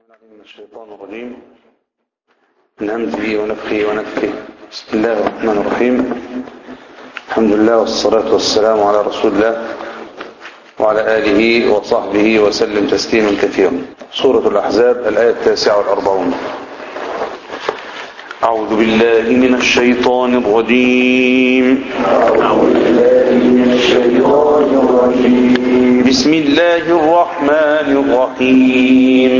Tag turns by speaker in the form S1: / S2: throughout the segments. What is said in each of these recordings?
S1: من الشيطان الرجيم من همزه ونفخه ونفخه بسم الله الرحمن الرحيم الحمد لله والصلاة والسلام على رسول الله وعلى آله وصحبه وسلم تسليما كثيرا سورة الأحزاب الآية التاسعة والأربعون أعوذ بالله من الشيطان الرجيم
S2: أعوذ بالله من الشيطان الرجيم
S1: بسم الله الرحمن الرحيم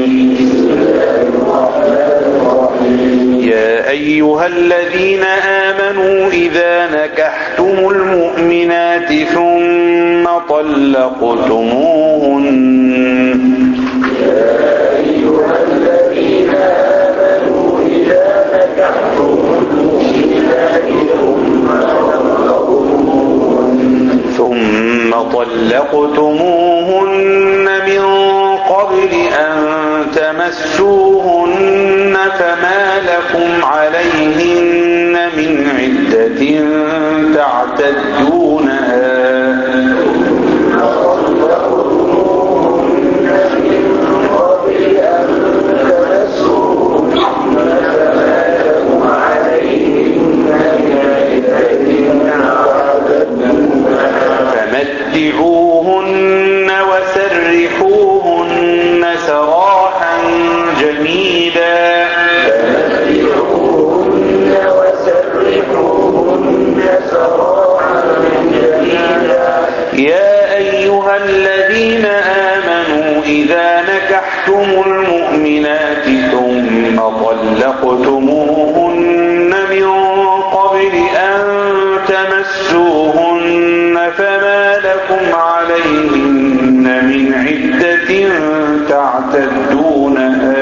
S1: يا أيها الذين آمنوا إذا نكحتم المؤمنات ثم طلقتموهن
S2: أيها الذين آمنوا إذا نكحتم المؤمنات ثم
S1: ثم
S2: طلقتموهن
S1: طلقتموهن من قبل أن تمسوهن فما لكم عليهن من عدة تعتدونها
S2: قبل أن تمسوهن فما لكم عليهن من عدة تعتدونها
S1: فمتعوهن وسرحوهن سراحا جميلا
S2: فمتعوهن وسرحوهن سراحا جميلا
S1: يا أيها الذين آمنوا إذا نكحتم المؤمنات ثم طلقتموهن من قبل أن تمسوهن فما لكم عليهن من عدة تعتدونها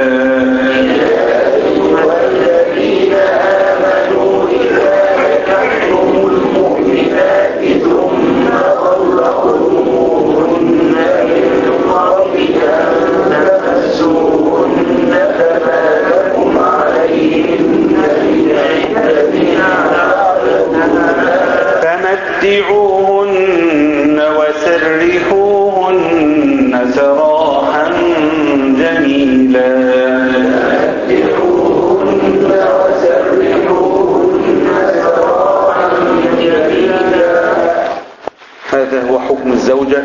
S2: والذين آمنوا إذا نكحتم المؤمنات ثم طلقتموهن من قبل أن تمسوهن فما لكم عليهن من عدة تعتدونها
S1: فمتعوهن وسرحوهن سراحا جميلا
S2: متعوهن وسرحوهن سراحا جميلا
S1: هذا هو حكم الزوجة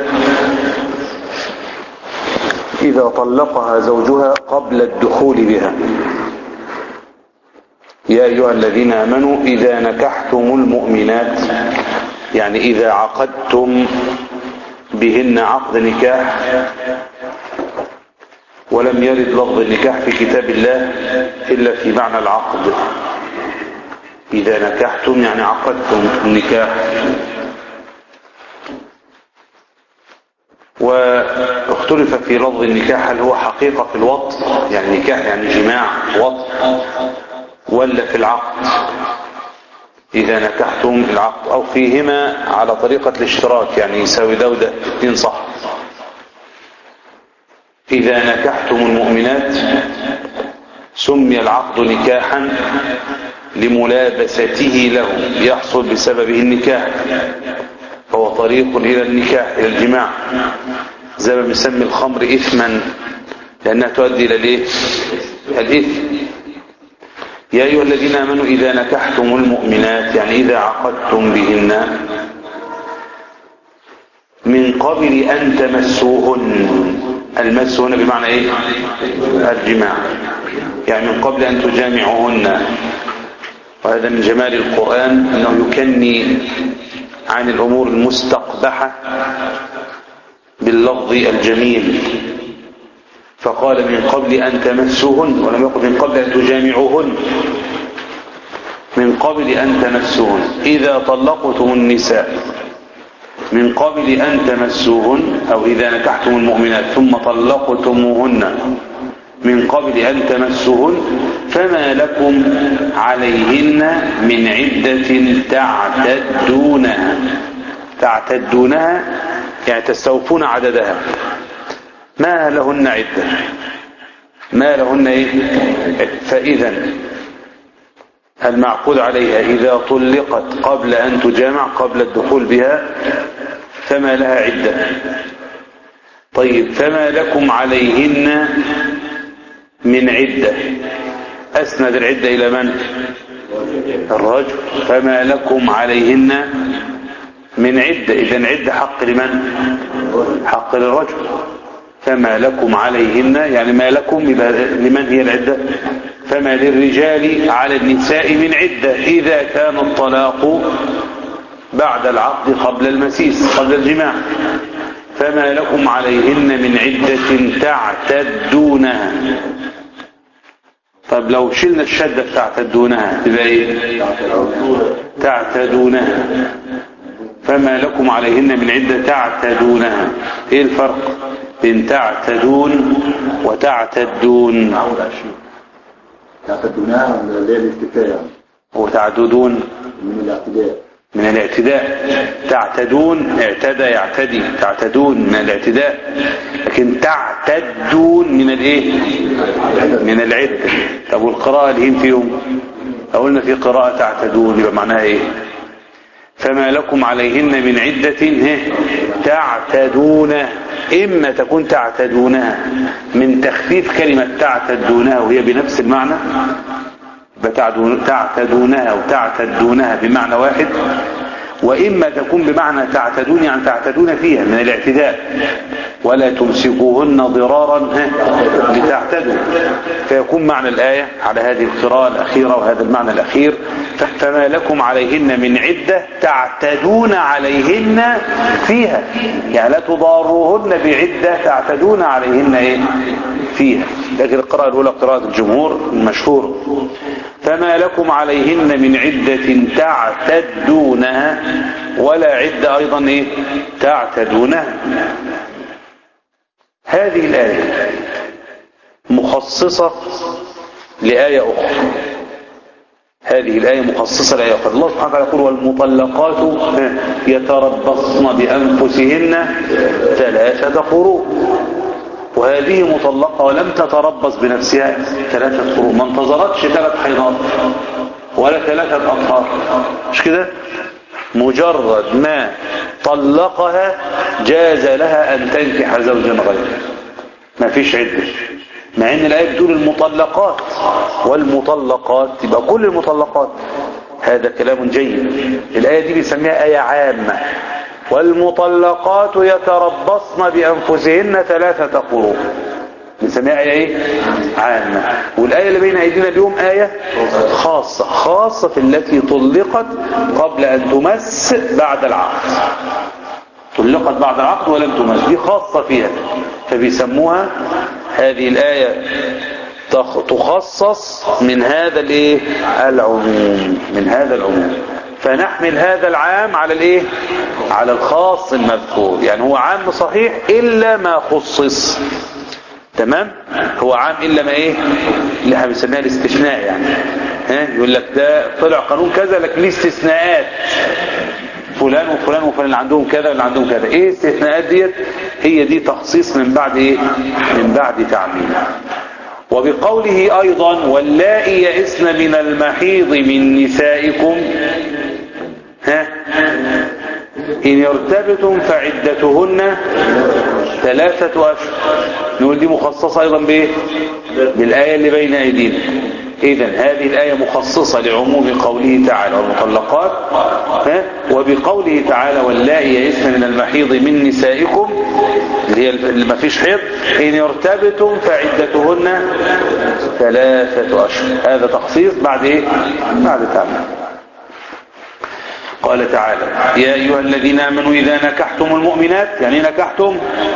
S1: إذا طلقها زوجها قبل الدخول بها يا أيها الذين آمنوا إذا نكحتم المؤمنات يعني إذا عقدتم بهن عقد نكاح ولم يرد لفظ النكاح في كتاب الله إلا في معنى العقد إذا نكحتم يعني عقدتم النكاح واختلف في لفظ النكاح هل هو حقيقة في الوط يعني نكاح يعني جماع وط ولا في العقد إذا نكحتم العقد أو فيهما على طريقة الاشتراك يعني يساوي ده وده اتنين صح إذا نكحتم المؤمنات سمي العقد نكاحا لملابسته له يحصل بسببه النكاح فهو طريق إلى النكاح إلى الجماع زي ما بنسمي الخمر إثما لأنها تؤدي إلى الإيه؟ الإثم يا أيها الذين آمنوا إذا نكحتم المؤمنات يعني إذا عقدتم بهن من قبل أن تمسوهن المس هنا بمعنى إيه الجماع يعني من قبل أن تجامعوهن وهذا من جمال القرآن أنه يكني عن الأمور المستقبحة باللفظ الجميل فقال من قبل أن تمسوهن ولم يقل من قبل أن تجامعوهن من قبل أن تمسوهن إذا طلقتم النساء من قبل أن تمسوهن أو إذا نكحتم المؤمنات ثم طلقتموهن من قبل أن تمسوهن فما لكم عليهن من عدة تعتدونها تعتدونها يعني تستوفون عددها ما لهن عدة ما لهن إيه فإذا المعقود عليها إذا طلقت قبل أن تجامع قبل الدخول بها فما لها عدة طيب فما لكم عليهن من عدة أسند العدة إلى من الرجل فما لكم عليهن من عدة إذا عدة حق لمن حق للرجل فما لكم عليهن يعني ما لكم يبقى لمن هي العدة فما للرجال على النساء من عدة إذا كان الطلاق بعد العقد قبل المسيس قبل الجماع فما لكم عليهن من عدة تعتدونها طب لو شلنا الشدة تعتدونها تبقى ايه تعتدونها فما لكم عليهن من عدة تعتدونها ايه الفرق بين تعتدون وتعتدون
S3: تعتدونها من اللي هي الاستكفاء يعني
S1: وتعتدون
S3: من الاعتداء
S1: من الاعتداء تعتدون اعتدى يعتدي تعتدون من الاعتداء لكن تعتدون من الايه من العدة طب والقراءة الهين فيهم قلنا في قراءة تعتدون يبقى معناها ايه فما لكم عليهن من عدة ها، تعتدون إما تكون تعتدونها من تخفيف كلمة تعتدونها وهي بنفس المعنى بتعدون- تعتدونها وتعتدونها بمعنى واحد وإما تكون بمعنى تعتدون يعني تعتدون فيها من الاعتداء ولا تمسكوهن ضرارا ها، لتعتدوا فيكون معنى الآية على هذه القراءة الأخيرة وهذا المعنى الأخير فما لكم عليهن من عدة تعتدون عليهن فيها يعني لا تضاروهن بعدة تعتدون عليهن إيه؟ فيها لكن القراءة الأولى قراءة الجمهور المشهور فما لكم عليهن من عدة تعتدونها ولا عدة أيضا إيه؟ تعتدونها هذه الآية مخصصة لآية أخرى هذه الآية مخصصة لآية أخرى الله سبحانه وتعالى يقول والمطلقات يتربصن بأنفسهن ثلاثة قروء وهذه مطلقة ولم تتربص بنفسها ثلاثة قروء ما انتظرتش ثلاث حيضات ولا ثلاثة أطهار مش كده مجرد ما طلقها جاز لها أن تنكح زوجا غيره ما فيش عدة مع ان الآية بتقول المطلقات والمطلقات يبقى كل المطلقات هذا كلام جيد الآية دي بيسميها آية عامة والمطلقات يتربصن بأنفسهن ثلاثة قروء بنسميها آية ايه عامة والآية اللي بين أيدينا اليوم آية خاصة خاصة في التي طلقت قبل أن تمس بعد العقد طلقت بعد العقد ولم تمس دي خاصة فيها فبيسموها هذه الآية تخ- تخصص من هذا الايه العموم من هذا العموم فنحمل هذا العام على الايه على الخاص المذكور يعني هو عام صحيح إلا ما خصص تمام هو عام إلا ما ايه اللي احنا بنسميها الاستثناء يعني ها يقول لك ده طلع قانون كذا لكن ليه استثناءات فلان وفلان وفلان اللي عندهم كذا واللي عندهم كذا ايه الاستثناءات ديت هي دي تخصيص من بعد ايه من بعد تعميم وبقوله ايضا واللائي يئسن من المحيض من نسائكم ها ان ارتبتم فعدتهن ثلاثة اشهر نقول دي مخصصة ايضا بايه بالايه اللي بين ايدينا اذا هذه الايه مخصصة لعموم قوله تعالى والمطلقات ها وبقوله تعالى واللائي يئسن من المحيض من نسائكم اللي هي اللي ما فيش حيض ان ارتبتم فعدتهن ثلاثة اشهر هذا تخصيص بعد ايه بعد تعمل قال تعالى يا أيها الذين آمنوا إذا نكحتم المؤمنات يعني نكحتم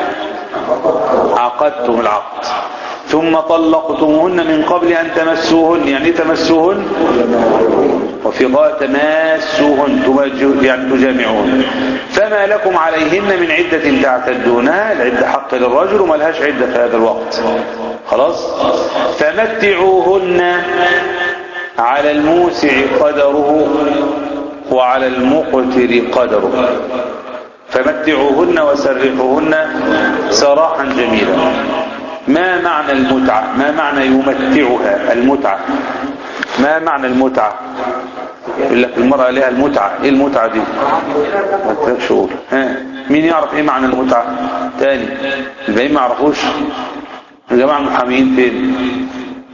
S1: عقدتم العقد ثم طلقتموهن من قبل أن تمسوهن يعني تمسوهن وفي قراءة تماسوهن تمج- يعني تجامعوهن فما لكم عليهن من عدة تعتدونها العدة حق للرجل وما لهاش عدة في هذا الوقت خلاص فمتعوهن على الموسع قدره وعلى المقتر قدره فمتعوهن وسرحوهن سراحا جميلا ما معنى المتعة ما معنى يمتعها المتعة ما معنى المتعة يقول لك المرأة لها المتعة ايه المتعة دي ما تفكش قول ها مين يعرف ايه معنى المتعة تاني الباقيين ما يعرفوش يا جماعة المحاميين فين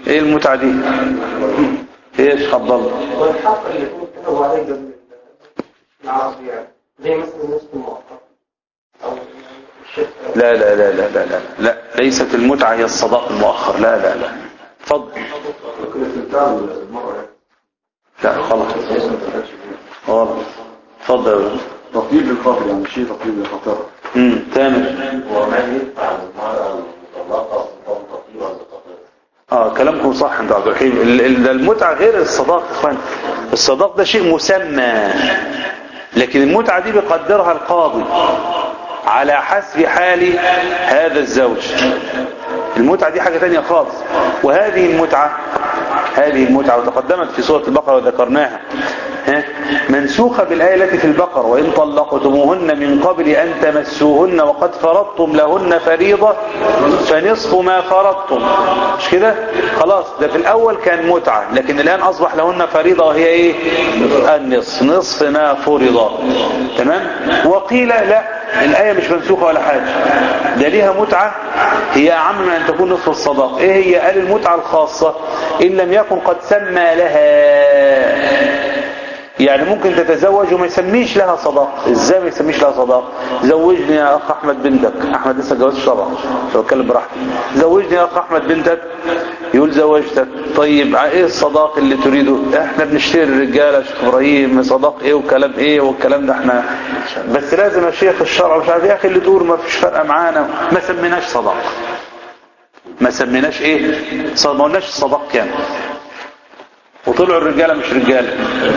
S1: ايه المتعة دي ايش اتفضل
S4: والحق اللي هم كتبوا عليه قبل العرض يعني زي مثلا نصف المؤخر او الشركة
S1: لا لا لا لا لا لا لا ليست المتعة هي الصداق المؤخر لا لا لا اتفضل
S3: ممكن استمتاع المرأة
S1: لا خلاص غلط اتفضل يا ولد.
S3: تطيب للخاطر يعني شيء تطيب للخاطر
S1: امم تامر
S5: ومن يدفع المرأة المطلقة سلطان تطيبا لخطيرها
S1: اه كلامكم صح انت عبد الرحيم ال- ال- ده المتعة غير الصداق يا اخوان الصداق ده شيء مسمى لكن المتعة دي بيقدرها القاضي على حسب حال هذا الزوج المتعة دي حاجة تانية خالص وهذه المتعة هذه المتعة وتقدمت في سورة البقرة وذكرناها ها؟ منسوخة بالآية التي في البقرة وإن طلقتموهن من قبل أن تمسوهن وقد فرضتم لهن فريضة فنصف ما فرضتم مش كده خلاص ده في الأول كان متعة لكن الآن أصبح لهن فريضة وهي إيه النصف نصف ما فرض تمام وقيل لا الآية مش منسوخة ولا حاجة ده ليها متعة هي أعم من أن تكون نصف الصداق إيه هي قال المتعة الخاصة إن لم يكن قد سمى لها يعني ممكن تتزوج وما يسميش لها صداق ازاي ما يسميش لها صداق زوجني يا اخ احمد بنتك احمد لسه جوازش طبعا لو اتكلم براحتي زوجني يا اخ احمد بنتك يقول زوجتك طيب ع- ايه الصداق اللي تريده احنا بنشتري الرجاله يا شيخ ابراهيم صداق ايه وكلام ايه والكلام ده احنا بس لازم يا شيخ الشرع مش عارف يا اخي اللي تقول ما فيش فرقه معانا ما سميناش صداق ما سميناش ايه صد- ما قلناش الصداق كام وطلعوا الرجاله مش رجاله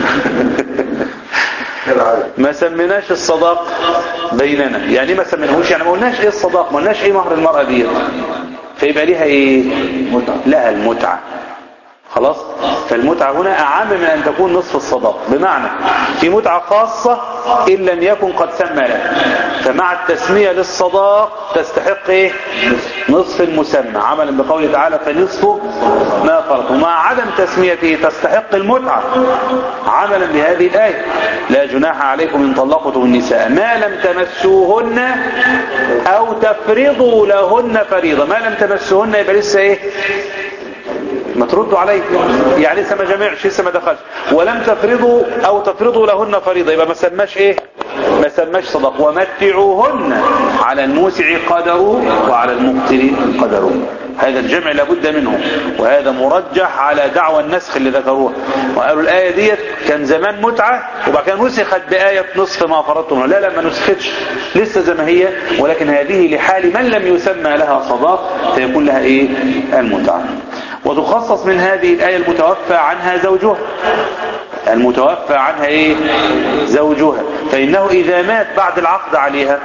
S1: ما سميناش الصداق بيننا يعني ايه ما سميناهوش يعني ما قلناش ايه الصداق ما قلناش ايه مهر المرأة دي فيبقى ليها ايه متعة لها المتعة خلاص فالمتعة هنا أعم من أن تكون نصف الصداق بمعنى في متعة خاصة إن لم يكن قد سمى لها فمع التسمية للصداق تستحق إيه؟ نصف المسمى عملا بقوله تعالى فنصف ما فرض ومع عدم تسميته تستحق المتعة عملا بهذه الآية لا جناح عليكم إن طلقتم النساء ما لم تمسوهن أو تفرضوا لهن فريضة ما لم تمسوهن يبقى لسه إيه ما تردوا علي يعني لسه ما جمعش لسه ما دخلش ولم تفرضوا او تفرضوا لهن فريضه يبقى ما سماش ايه ما سماش صدق ومتعوهن على الموسع قدره وعلى المقتر قدره هذا الجمع لابد منه وهذا مرجح على دعوى النسخ اللي ذكروها وقالوا الآية ديت كان زمان متعة وبعد كده نسخت بآية نصف ما فرضتم لا لا ما نسختش لسه زي ما هي ولكن هذه لحال من لم يسمى لها صداق فيكون لها ايه المتعة وتخصص من هذه الآية المتوفى عنها زوجها المتوفى عنها ايه زوجها فإنه إذا مات بعد العقد عليها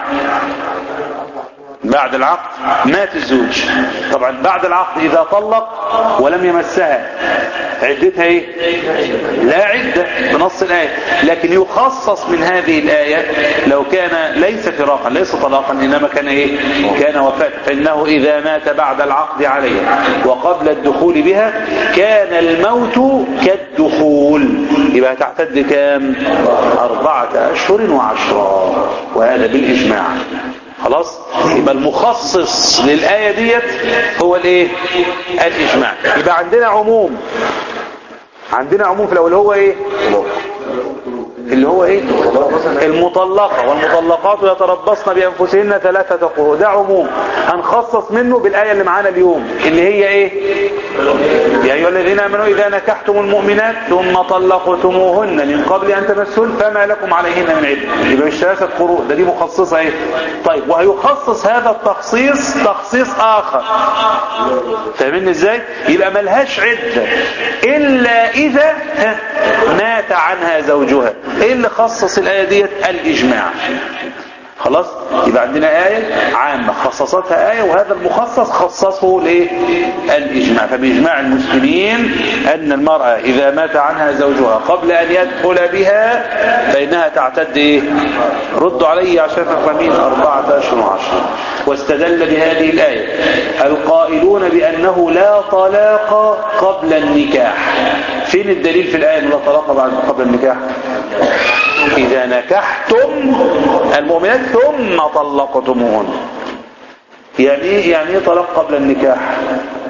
S1: بعد العقد مات الزوج طبعا بعد العقد إذا طلق ولم يمسها عدتها ايه لا عدة بنص الآية لكن يخصص من هذه الآية لو كان ليس فراقا ليس طلاقا إنما كان ايه كان وفاة فإنه إذا مات بعد العقد عليها وقبل الدخول بها كان الموت كالدخول يبقى تعتد كام أربعة أشهر وعشرة وهذا بالإجماع خلاص يبقى المخصص للآية ديت هو الايه الإجماع يبقى عندنا عموم عندنا عموم في الأول هو ايه اللي هو ايه المطلقة والمطلقات يتربصن بأنفسهن ثلاثة قروء ده عموم هنخصص منه بالآية اللي معانا اليوم اللي هي ايه يا أيها الذين آمنوا إذا نكحتم المؤمنات ثم طلقتموهن من قبل أن تمسون فما لكم عليهن من عدة يبقى مش ثلاثة قروء ده دي مخصصة ايه طيب وهيخصص هذا التخصيص تخصيص آخر فاهمين ازاي يبقى ملهاش عدة إلا إذا ها، مات عنها زوجها ايه اللي خصص الآية ديت الإجماع خلاص يبقى عندنا آية عامة خصصتها آية وهذا المخصص خصصه ليه الإجماع فبإجماع المسلمين أن المرأة إذا مات عنها زوجها قبل أن يدخل بها فإنها تعتد إيه ردوا علي عشان فهمين أربعة أشهر وعشرة واستدل بهذه الآية القائلون بأنه لا طلاق قبل النكاح فين الدليل في الآية أنه لا طلاق بعد قبل النكاح إذا نكحتم المؤمنات ثم طلقتموهن يعني ايه يعني ايه طلاق قبل النكاح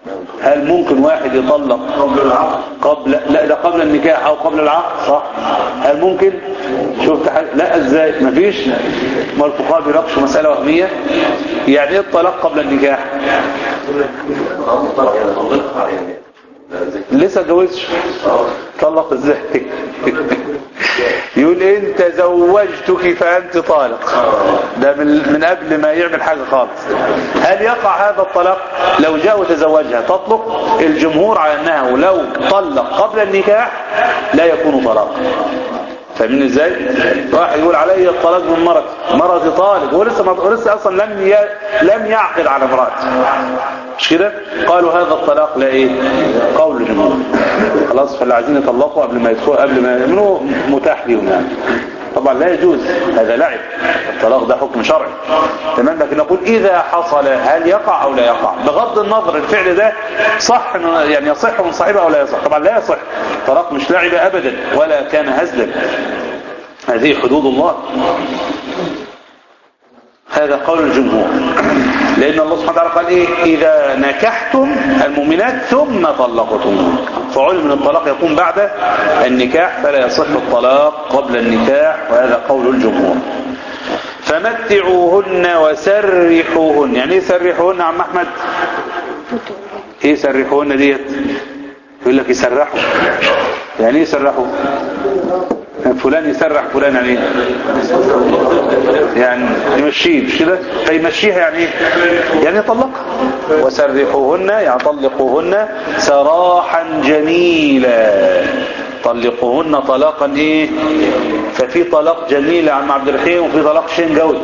S1: هل ممكن واحد يطلق قبل العقد قبل لا ده قبل النكاح او قبل العقد صح هل ممكن شفت حاجة لا ازاي مفيش ما الفقهاء بيناقشوا مسألة وهمية يعني ايه الطلاق قبل النكاح لسه اتجوزش طلق ازاي يقول انت زوجتك فانت طالق ده من من قبل ما يعمل حاجه خالص هل يقع هذا الطلاق لو جاء وتزوجها تطلق الجمهور على انه لو طلق قبل النكاح لا يكون طلاقا فاهمين ازاي واحد يقول علي الطلاق من مرض مرضي طالق هو لسه ما لسه اصلا لم ي... لم يعقد على امراته مش كده قالوا هذا الطلاق لا ايه قول الجمهور خلاص فاللي عايزين يطلقوا قبل ما يدخلوا قبل ما يعملوا متاح ليهم يعني طبعا لا يجوز هذا لعب الطلاق ده حكم شرعي تمام لكن نقول اذا حصل هل يقع او لا يقع بغض النظر الفعل ده صح يعني يصح من صاحبه او لا يصح طبعا لا يصح الطلاق مش لعب ابدا ولا كان هزلا هذه حدود الله هذا قول الجمهور لأن الله سبحانه وتعالى قال إيه إذا نكحتم المؤمنات ثم طلقتم فعلم من الطلاق يكون بعد النكاح فلا يصح الطلاق قبل النكاح وهذا قول الجمهور فمتعوهن وسرحوهن يعني ايه سرحوهن عم احمد ايه سرحوهن ديت يقول لك يسرحوا يعني ايه يسرحوا فلان يسرح فلان يعني ايه يعني يمشيه مش كده فيمشيها يعني ايه يعني يطلقها وسرحوهن يعني طلقوهن سراحا جميلا طلقوهن طلاقا ايه ففي طلاق جميل يا عم عبد الرحيم وفي طلاق شنجوي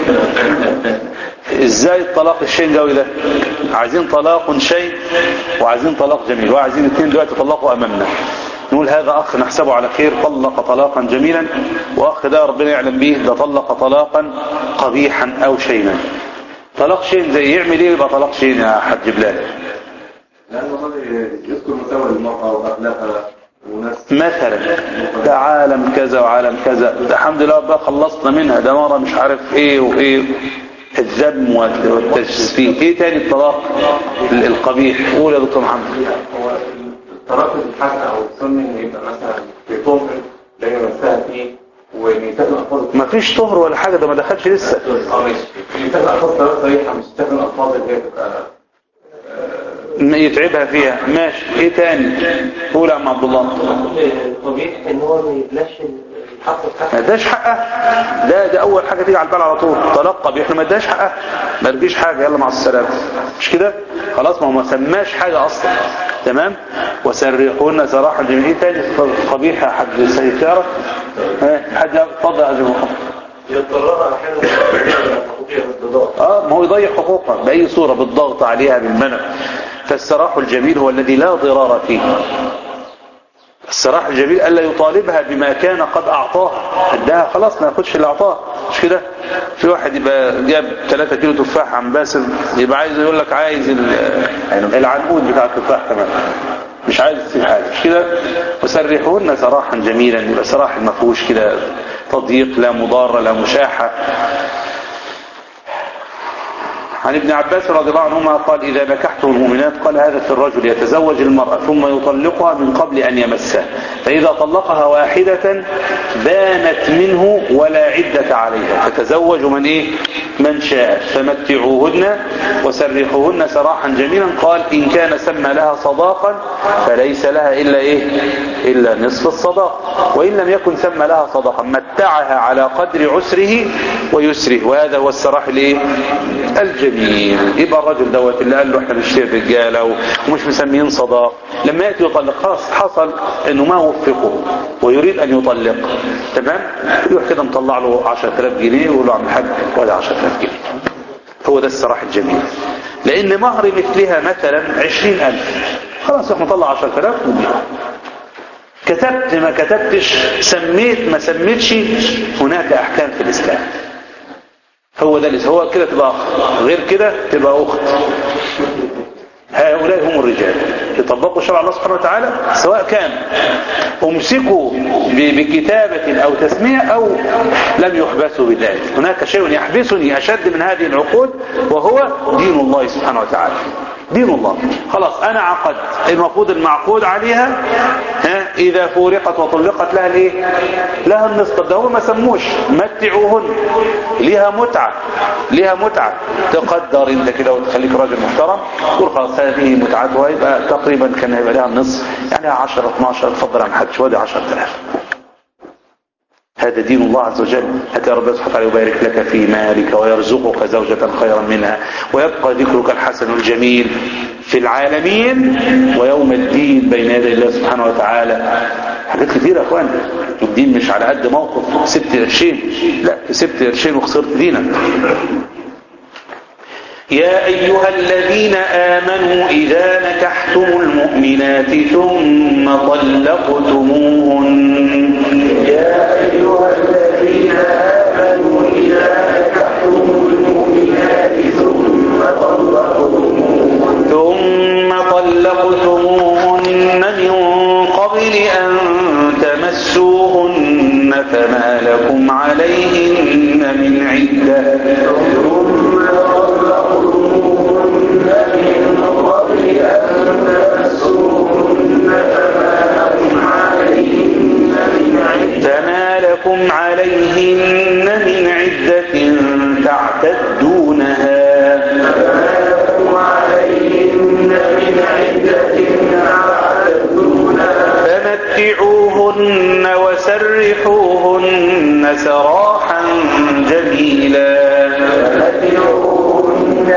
S1: ازاي الطلاق الشنجوي ده عايزين طلاق شيء وعايزين طلاق جميل وعايزين الاثنين دلوقتي يطلقوا امامنا نقول هذا اخ نحسبه على خير طلق طلاقا جميلا واخ ده ربنا يعلم به ده طلق طلاقا قبيحا او شينا طلاق شين زي يعمل ايه يبقى طلاق شين يا حاج بلال
S3: لأنه الراجل يذكر مساوي للمرأة وأخلاقها وناس
S1: مثلا ده عالم كذا وعالم كذا ده الحمد لله بقى خلصنا منها ده مرة مش عارف ايه وايه الذم والتجسيف ايه تاني الطلاق القبيح قول يا دكتور محمد
S6: هو الطلاق الحسن او السني ان يبقى مثلا في طهر لا يمسها فيه وميثاق الالفاظ
S1: ما فيش طهر ولا حاجة ده ما دخلش لسه
S6: اه ماشي ميثاق الالفاظ طلاق صريحه مش ميثاق الالفاظ اللي هي تبقى
S1: ما يتعبها فيها ماشي ايه تاني قول يا عم عبد الله
S4: القبيح ان هو ما يبلاش الحق
S1: ما
S4: بتاعه
S1: اداش حقها لا ده اول حاجة تيجي على البال على طول طلاق قبيح ما اداش حقها ما رجيش حاجة يلا مع السلامة مش كده خلاص ما هو ما سماش حاجة اصلا تمام وسرحونا سراحا جميل ايه تاني قبيح يا حاج سيد تعرف ها حد اتفضل يا حاج محمد
S6: الاضطرار احيانا تطبيق الضغط
S1: اه ما هو يضيع حقوقها بأي صورة بالضغط عليها بالمنع فالسراح الجميل هو الذي لا ضرار فيه السراح الجميل ألا يطالبها بما كان قد أعطاها اداها خلاص ما ياخدش اللي أعطاها مش كده في واحد يبقى جاب 3 كيلو تفاح عن باسم يبقى عايز يقول لك عايز ال- العنقود بتاع التفاح كمان مش عايز تسيب حاجه مش كده وسرحوهن سراحا جميلا يبقى سراح ما فيهوش كده تضييق لا مضاره لا مشاحه عن ابن عباس رضي الله عنهما قال إذا نكحتم المؤمنات قال هذا في الرجل يتزوج المرأة ثم يطلقها من قبل أن يمسها فإذا طلقها واحدة بانت منه ولا عدة عليها فتزوج من إيه من شاء فمتعوهن وسرحوهن سراحا جميلا قال إن كان سمى لها صداقا فليس لها إلا إيه إلا نصف الصداق وإن لم يكن سمى لها صداقا متعها على قدر عسره ويسره وهذا هو السراح الإيه الجميل يبقى الرجل دوت اللي قال له احنا بنشتري رجاله ومش مسميين صداق لما ياتي يطلق خلاص حصل انه ما وفقه ويريد ان يطلق تمام يروح كده مطلع له 10000 جنيه ويقول له عم الحاج ولا 10000 جنيه هو ده السراح الجميل لان مهر مثلها مثلا 20000 خلاص يروح مطلع 10000 وبيعه كتبت ما كتبتش سميت ما سميتش هناك احكام في الاسلام هو ده اللي هو كده تبقى اخ غير كده تبقى اخت هؤلاء هم الرجال يطبقوا شرع الله سبحانه وتعالى سواء كان امسكوا ب- بكتابة او تسمية او لم يحبسوا بذلك هناك شيء يحبسني اشد من هذه العقود وهو دين الله سبحانه وتعالى دين الله خلاص انا عقدت المفروض المعقود عليها ها اذا فورقت وطلقت لها الايه لها النصف ده هو ما سموش متعوهن ليها متعة ليها متعة تقدر انت كده وتخليك راجل محترم تقول خلاص هذه متعتها يبقى تقريبا كان هيبقى لها النصف يعني 10 12 اتفضل عن حد شويه 10000 هذا دين الله عز وجل حتى ربنا سبحانه وتعالى يبارك لك في مالك ويرزقك زوجة خيرا منها ويبقى ذكرك الحسن الجميل في العالمين ويوم الدين بين يدي الله سبحانه وتعالى حاجات كتيرة يا اخوان الدين مش على قد موقف سبت قرشين لا سبت قرشين وخسرت دينك يا أيها الذين آمنوا إذا نكحتم المؤمنات ثم طلقتموهن
S2: يا أيها الذين آمنوا إذا نكحتم المؤمنات ثم طلقتموهن
S1: ثم طلقتموهن من قبل أن تمسوهن فما لكم عليهن من عدة
S2: ثم طلقتموهن من قبل أن تمسوهن فما لكم عليهن
S1: فما لكم عليهن
S2: من عدة
S1: من عدة تعتدونها
S2: فما لكم عليهن من عدة تعتدونها
S1: فمتعوهن وسرحوهن سراحا جميلا
S2: فمتعوهن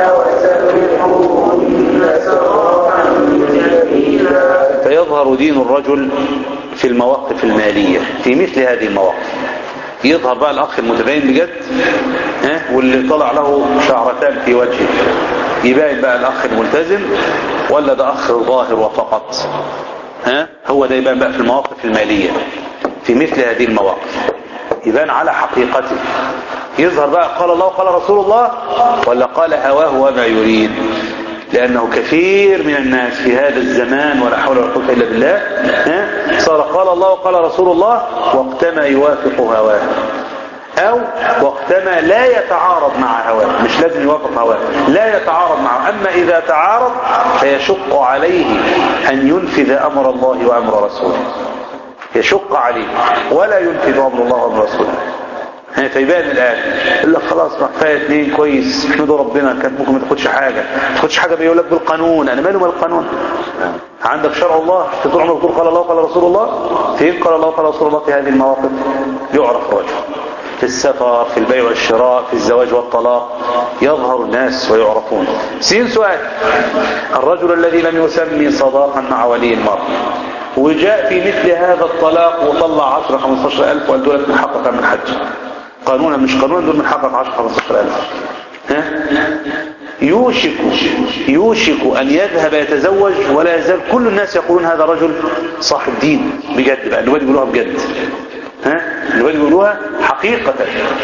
S2: وسرحوهن سراحا جميلا
S1: فيظهر دين الرجل في المواقف المالية في مثل هذه المواقف يظهر بقى الأخ المتدين بجد ها واللي طلع له شعرتان في وجهه يبان بقى الأخ الملتزم ولا ده أخ ظاهر وفقط ها هو ده يبان بقى في المواقف المالية في مثل هذه المواقف يبان على حقيقته يظهر بقى قال الله وقال رسول الله ولا قال هواه وما يريد لأنه كثير من الناس في هذا الزمان ولا حول ولا قوة إلا بالله ها؟ صار قال الله وقال رسول الله وقتما يوافق هواه أو وقتما لا يتعارض مع هواه مش لازم يوافق هواه لا يتعارض معه أما إذا تعارض فيشق عليه أن ينفذ أمر الله وأمر رسوله يشق عليه ولا ينفذ أمر الله وأمر رسوله ها، فيبان الآن يقول لك خلاص ما كفايه اتنين كويس احمدوا ربنا كان ممكن ما تاخدش حاجة ما تاخدش حاجة بيقول لك بالقانون انا ماله مال القانون عندك شرع الله انت طول عمرك تقول قال الله قال رسول الله فين قال الله قال رسول الله في هذه المواقف يعرف الرجل في السفر في البيع والشراء في الزواج والطلاق يظهر الناس ويعرفون سين سؤال الرجل الذي لم يسمي صداقا مع ولي المرء وجاء في مثل هذا الطلاق وطلع 10 15 ألف وقال دولت محققة من حج قانونا مش قانونا دول من حقق 10 15 ألف ها؟ يوشك يوشك أن يذهب يتزوج ولا يزال كل الناس يقولون هذا رجل صاحب دين بجد بقى الواد بيقولوها بجد ها الواد بيقولوها حقيقة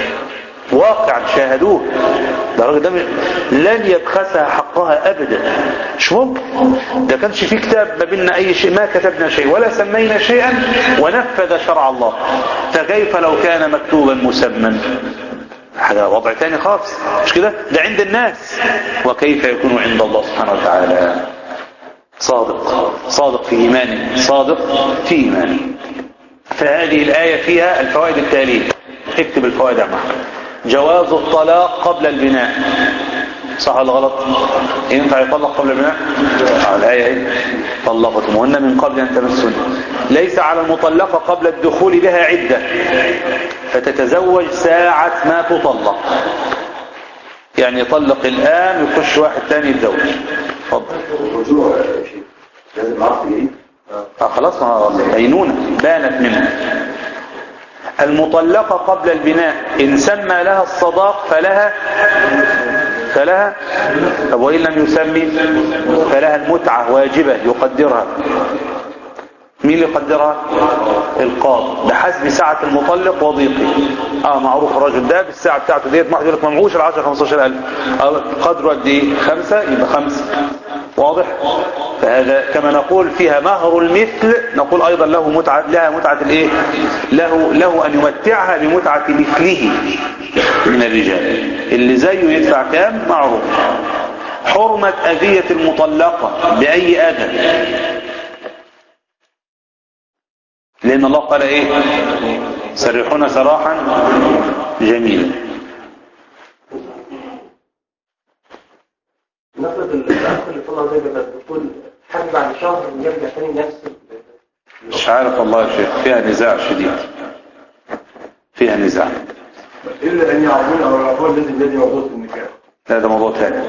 S1: واقعا شاهدوه ده الراجل ده لن يبخسها حقها ابدا مش ممكن ده كانش في كتاب ما بيننا اي شيء ما كتبنا شيء ولا سمينا شيئا ونفذ شرع الله فكيف لو كان مكتوبا مسمى حاجة وضع تاني خالص مش كده ده عند الناس وكيف يكون عند الله سبحانه وتعالى صادق صادق في إيمانه صادق في إيمانه فهذه الآية فيها الفوائد التالية اكتب الفوائد يا محمد جواز الطلاق قبل البناء صح ولا غلط ينفع يطلق قبل البناء آه، الآية اهي طلقتموهن من قبل أن تمسن ليس على المطلقة قبل الدخول بها عدة فتتزوج ساعة ما تطلق يعني يطلق الآن ويخش واحد تاني يتزوج اتفضل
S3: الرجوع يا شيخ لازم عقد جديد
S1: آه خلاص ما بينونة بانت منه المطلقة قبل البناء إن سمى لها الصداق فلها فلها طب وإن لم يسمي فلها المتعة واجبة يقدرها مين اللي يقدرها القاضي بحسب سعة المطلق وضيقه اه معروف الرجل ده بالساعة بتاعته ديت واحد يقول لك ممعوش ال 10 15 ألف آه قدره قد ايه خمسة يبقى خمسة واضح فهذا كما نقول فيها مهر المثل نقول ايضا له متعة لها متعة الايه له له ان يمتعها بمتعة مثله من الرجال اللي زيه يدفع كام معروف حرمة أذية المطلقة بأي أذى لأن الله قال إيه سرحونا سراحا جميلا
S4: نفرض الأخ اللي طلع زي ما بتقول حاجة بعد شهر يرجع تاني نفس ال-
S1: مش عارف والله يا شيخ فيها نزاع شديد فيها نزاع
S3: إلا أن يعرفون أو يعرفون الذي الذي موجود في النكاح
S1: لا ده موضوع ثاني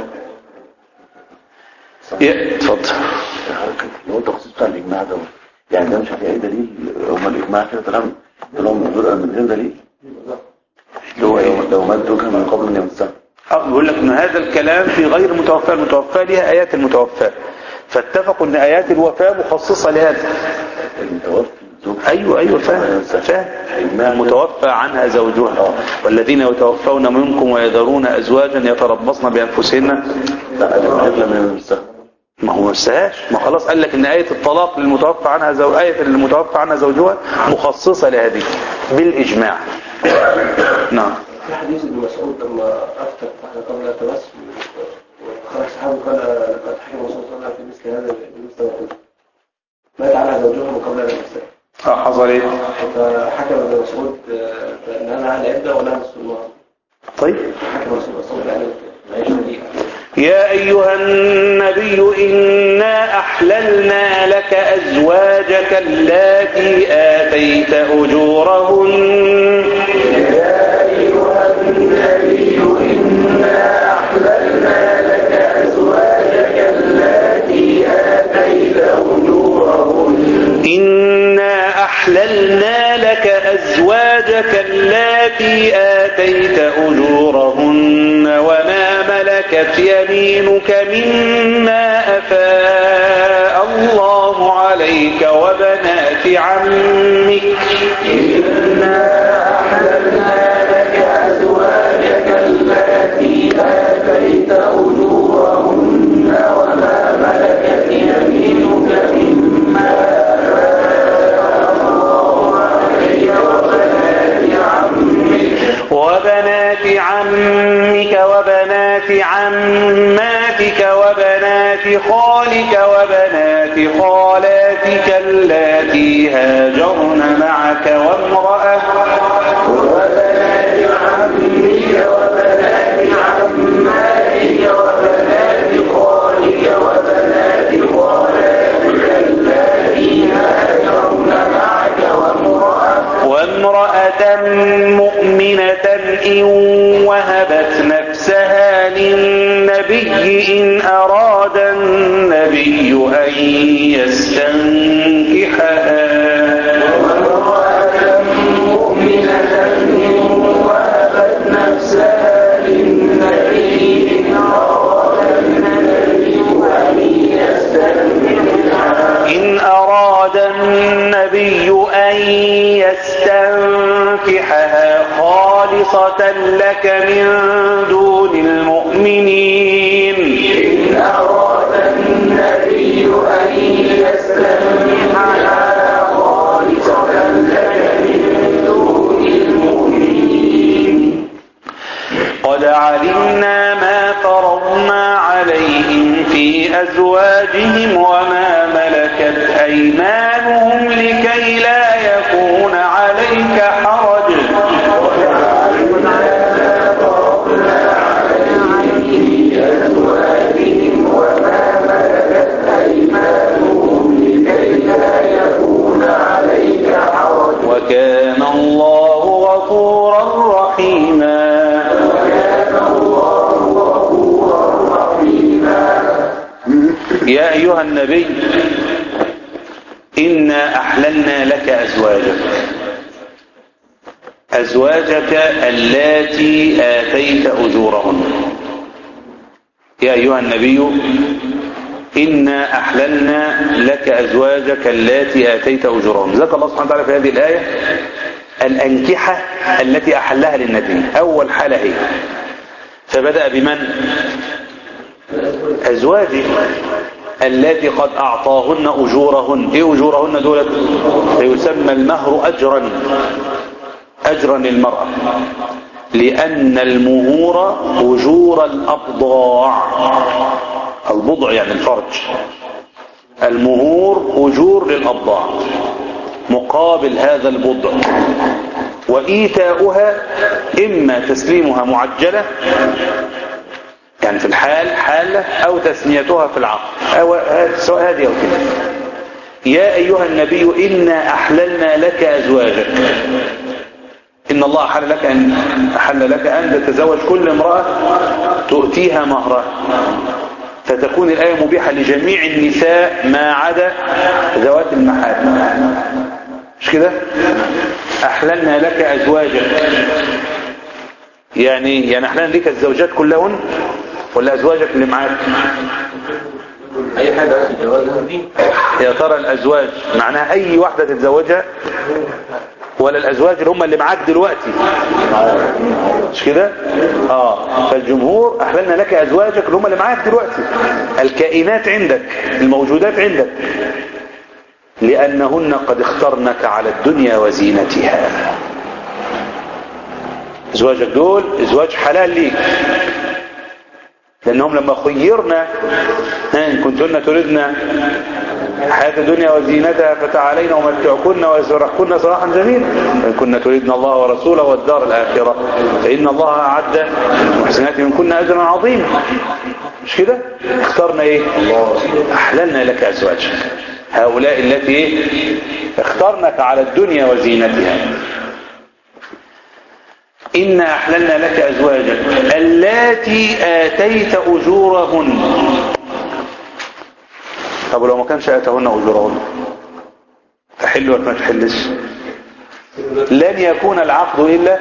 S1: يا اتفضل
S5: لو انت خصوص بتاع الاجماع ده يعني ده مش هتلاقي دليل هما الاجماع كده طالما طالما من غير من غير دليل
S1: اللي هو ايه
S5: لو مات زوجها من قبل ان يمسها
S1: اه بيقول لك ان هذا الكلام في غير المتوفى المتوفى لها ايات المتوفى فاتفقوا ان ايات الوفاة مخصصة لهذا
S5: المتوفي زوج
S1: ايوه ايوه فاهم فاهم المتوفى عنها زوجها والذين يتوفون منكم ويذرون ازواجا يتربصن بانفسهن
S5: لا من غير لم يمسها
S1: ما هو مسهاش ما خلاص قال لك ان آية الطلاق للمتوفى عنها زو... آية المتوفى عنها زوجها مخصصة لهذه بالإجماع نعم
S4: في حديث ابن مسعود لما أفتى واحدة قبل التبسم وخرج صحابه قال لقد حكم الرسول صلى الله عليه وسلم في مثل هذا بمثل ما قلت مات على زوجها من قبل أن يمسها
S1: اه حصل ايه
S4: فحكم ابن مسعود آه، بأنها على عدة ولا نصف المرأة
S1: طيب
S4: حكم الرسول صلى الله عليه وسلم العيش دي
S1: يا أيها النبي إنا أحللنا لك أزواجك اللاتي آتيت أجورهن إنا أحللنا لك أزواجك اللاتي آتيت أجورهن وما ملكت يمينك مما أفاء الله عليك وبنات عمك وبنات عمك وبنات عماتك وبنات خالك وبنات خالاتك اللاتي هاجرن معك وامرأة وامرأة مؤمنة إن وهبت نفسها للنبي إن أراد النبي أن يستنكحها إن أراد النبي أن يستنكحها خالصة لك من دون المؤمنين قد علمنا ما فرضنا عليهم في أزواجهم وما ملكت أيمانهم لكي لا يكون عليك حرج وكان الله غفورا رحيما يا أيها النبي إنا أحللنا لك أزواجك أزواجك اللاتي آتيت أجورهن يا أيها النبي إنا أحللنا لك أزواجك اللاتي آتيت أجورهن ذكر الله سبحانه وتعالى في هذه الآية الأنكحة التي أحلها للنبي أول حالة هي فبدأ بمن أزواجه التي قد أعطاهن أجورهن إيه أجورهن دولت يسمى المهر أجرا أجرا للمرأة لأن المهور أجور الأبضاع البضع يعني الفرج المهور أجور للأبضاع مقابل هذا البضع وإيتاؤها إما تسليمها معجلة يعني في الحال حالة أو تسميتها في العقد أو سواء هذه أو كده يا أيها النبي إنا أحللنا لك أزواجك إن الله أحل لك أن أحل لك أن تتزوج كل امرأة تؤتيها مهرها فتكون الآية مبيحة لجميع النساء ما عدا ذوات المحارم مش كده أحللنا لك أزواجك يعني يعني أحللنا لك الزوجات كلهن ولا أزواجك اللي معاك
S6: اي حاجه في جوازها دي
S1: يا ترى الأزواج معناها أي واحدة تتزوجها ولا الأزواج اللي هم اللي معاك دلوقتي مش كده اه فالجمهور أحللنا لك أزواجك اللي هم اللي معاك دلوقتي الكائنات عندك الموجودات عندك لأنهن قد اخترنك على الدنيا وزينتها أزواجك دول أزواج حلال ليك لأنهم لما خيرنا ها، إن كنتن تردن حياة الدنيا وزينتها فتعالينا ومتعكن ويسرحكن سراحا جميلا إن كنا تريدن الله ورسوله والدار الآخرة فإن الله أعد محسنات منكن أجرا عظيما مش كده اخترنا ايه أحللنا لك أزواجك هؤلاء التي ايه اخترنك على الدنيا وزينتها إنا أحللنا لك أزواجك اللاتي آتيت أجورهن طب لو ما كانش آتهن أجورهن تحل ولا ما تحلش لن يكون العقد إلا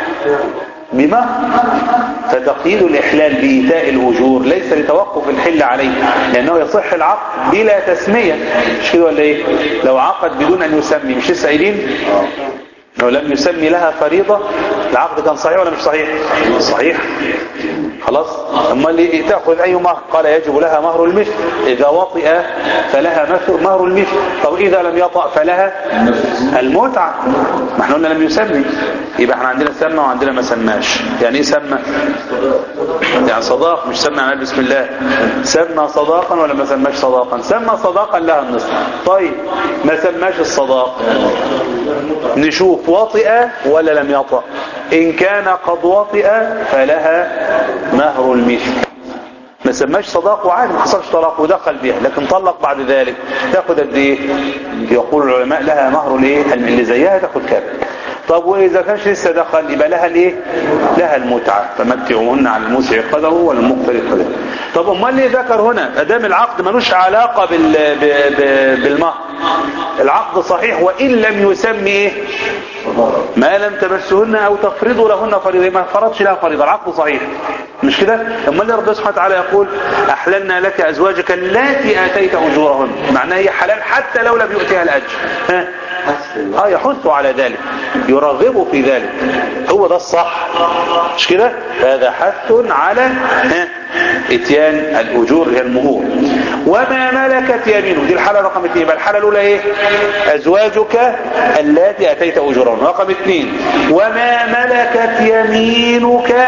S1: بمهر فتقييد الإحلال بإيتاء الأجور ليس لتوقف الحل عليه لأنه يصح العقد بلا تسمية مش كده ولا إيه لو عقد بدون أن يسمي مش لسه قايلين لو لم يسمي لها فريضة العقد كان صحيح ولا مش صحيح صحيح خلاص اما اللي تأخذ أي مهر قال يجب لها مهر المثل إذا وطئ فلها مثل مهر المثل طب إذا لم يطأ فلها المتعة ما احنا قلنا لم يسمي يبقى احنا عندنا سمى وعندنا ما سماش يعني ايه سمى يعني صداق مش سمى عن بسم الله سمى صداقا ولا ما سماش صداقا سمى صداقا لها النصف طيب ما سماش الصداق نشوف وطئ ولا لم يطأ إن كان قد وطئ فلها مهر المثل ما سماش صداق وعادي ما حصلش طلاق ودخل بها لكن طلق بعد ذلك تاخد قد ايه يقول العلماء لها مهر الايه اللي زيها تاخد كام طب واذا كانش لسه دخل يبقى لها الايه لها المتعه فمتعوهن على الموسع قدره والمقتدر قدره طب امال ليه ذكر هنا ادام العقد ملوش علاقه بال... ب... ب... بالمهر العقد صحيح وان لم يسمي ايه ما لم تمسهن او تفرضوا لهن فريضه ما فرضش لها فريضه العقد صحيح مش كده امال ليه ربنا سبحانه وتعالى يقول احللنا لك ازواجك اللاتي اتيت اجورهن معناها هي حلال حتى لو لم يؤتيها الاجر ها اه يحث على ذلك يرغب في ذلك هو ده الصح مش كده هذا حث على ها اتيان الاجور هي المهور وما ملكت يمينه دي الحاله رقم اثنين يبقى الحاله الاولى ايه ازواجك اللاتي اتيت اجورهن رقم اثنين وما ملكت يمينك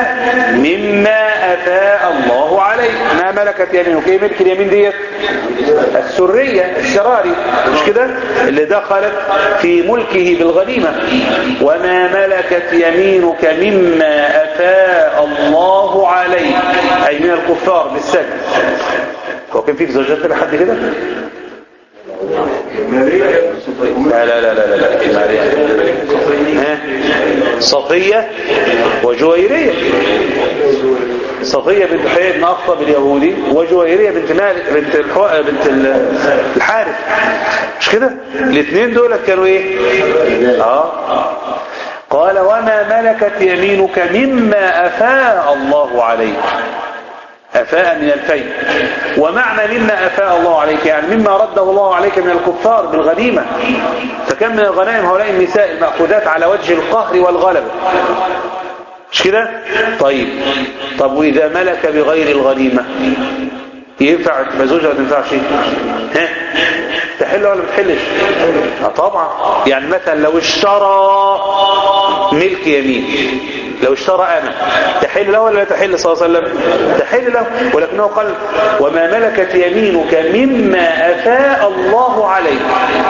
S1: مما افاء الله عليك ما ملكت يمينك ايه ملك اليمين ديت السريه الشراري مش كده اللي دخلت في ملكه بالغنيمه وما ملكت يمينك مما افاء الله عليك اي من الكفار بالسجن هو كان فيك زوجات لحد كده لا لا لا لا لا لا ماريا ها صفية وجويرية صفية بنت حيي بن أخطب اليهودي وجويرية بنت مالك بنت الحو... بنت ال- الحارث مش كده الاثنين دول كانوا ايه اه قال وما ملكت يمينك مما أفاء الله عليك أفاء من الفيء ومعنى مما أفاء الله عليك يعني مما رده الله عليك من الكفار بالغنيمة فكم من الغنائم هؤلاء النساء المأخوذات على وجه القهر والغلبة مش كده طيب طب وإذا ملك بغير الغنيمة ينفع تبقى زوجة ولا تنفعش ها تحل ولا ما تحلش آه طبعا يعني مثلا لو اشترى ملك يمين لو اشترى أمة تحل له ولا لا تحل صلى الله عليه وسلم تحل له ولكنه قال وما ملكت يمينك مما أفاء الله عليك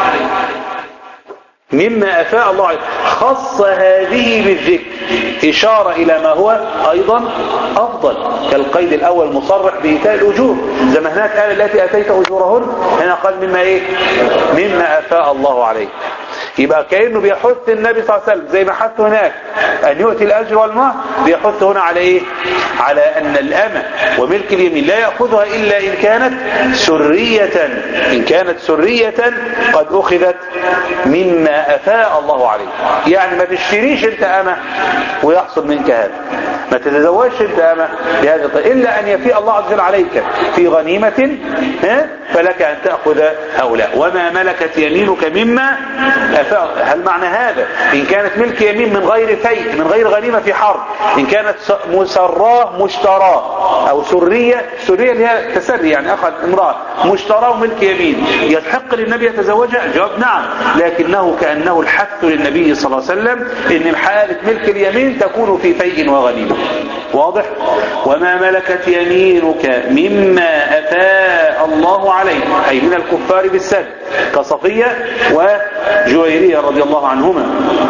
S1: مما أفاء الله عليه خص هذه بالذكر إشارة إلى ما هو أيضا أفضل كالقيد الأول مصرح بإيتاء الأجور زي ما هناك قال التي أتيت أجورهن هنا قال مما إيه مما أفاء الله عليه يبقى كأنه بيحث النبي صلى الله عليه وسلم زي ما حث هناك أن يؤتي الأجر والمهر بيحث هنا على إيه على أن الأمة وملك اليمين لا يأخذها إلا إن كانت سرية إن كانت سرية قد أخذت مما أفاء الله عليه يعني ما تشتريش أنت أمة ويحصل منك هذا ما تتزوجش أنت أمة بهذا الطريق إلا أن يفيء الله عز وجل عليك في غنيمة ها فلك أن تأخذ هؤلاء وما ملكت يمينك مما أفاء هل معنى هذا إن كانت ملك يمين من غير فيء من غير غنيمة في حرب إن كانت مسراه مشتراه أو سرية سرية اللي هي تسري يعني أخذ امرأة مشتراه ملك يمين يحق للنبي يتزوجها جواب نعم لكنه كأنه الحث للنبي صلى الله عليه وسلم إن حالة ملك اليمين تكون في فيء وغنيمة واضح وما ملكت يمينك مما أفاء الله عليه أي من الكفار بالسد كصفية وجويرية رضي الله عنهما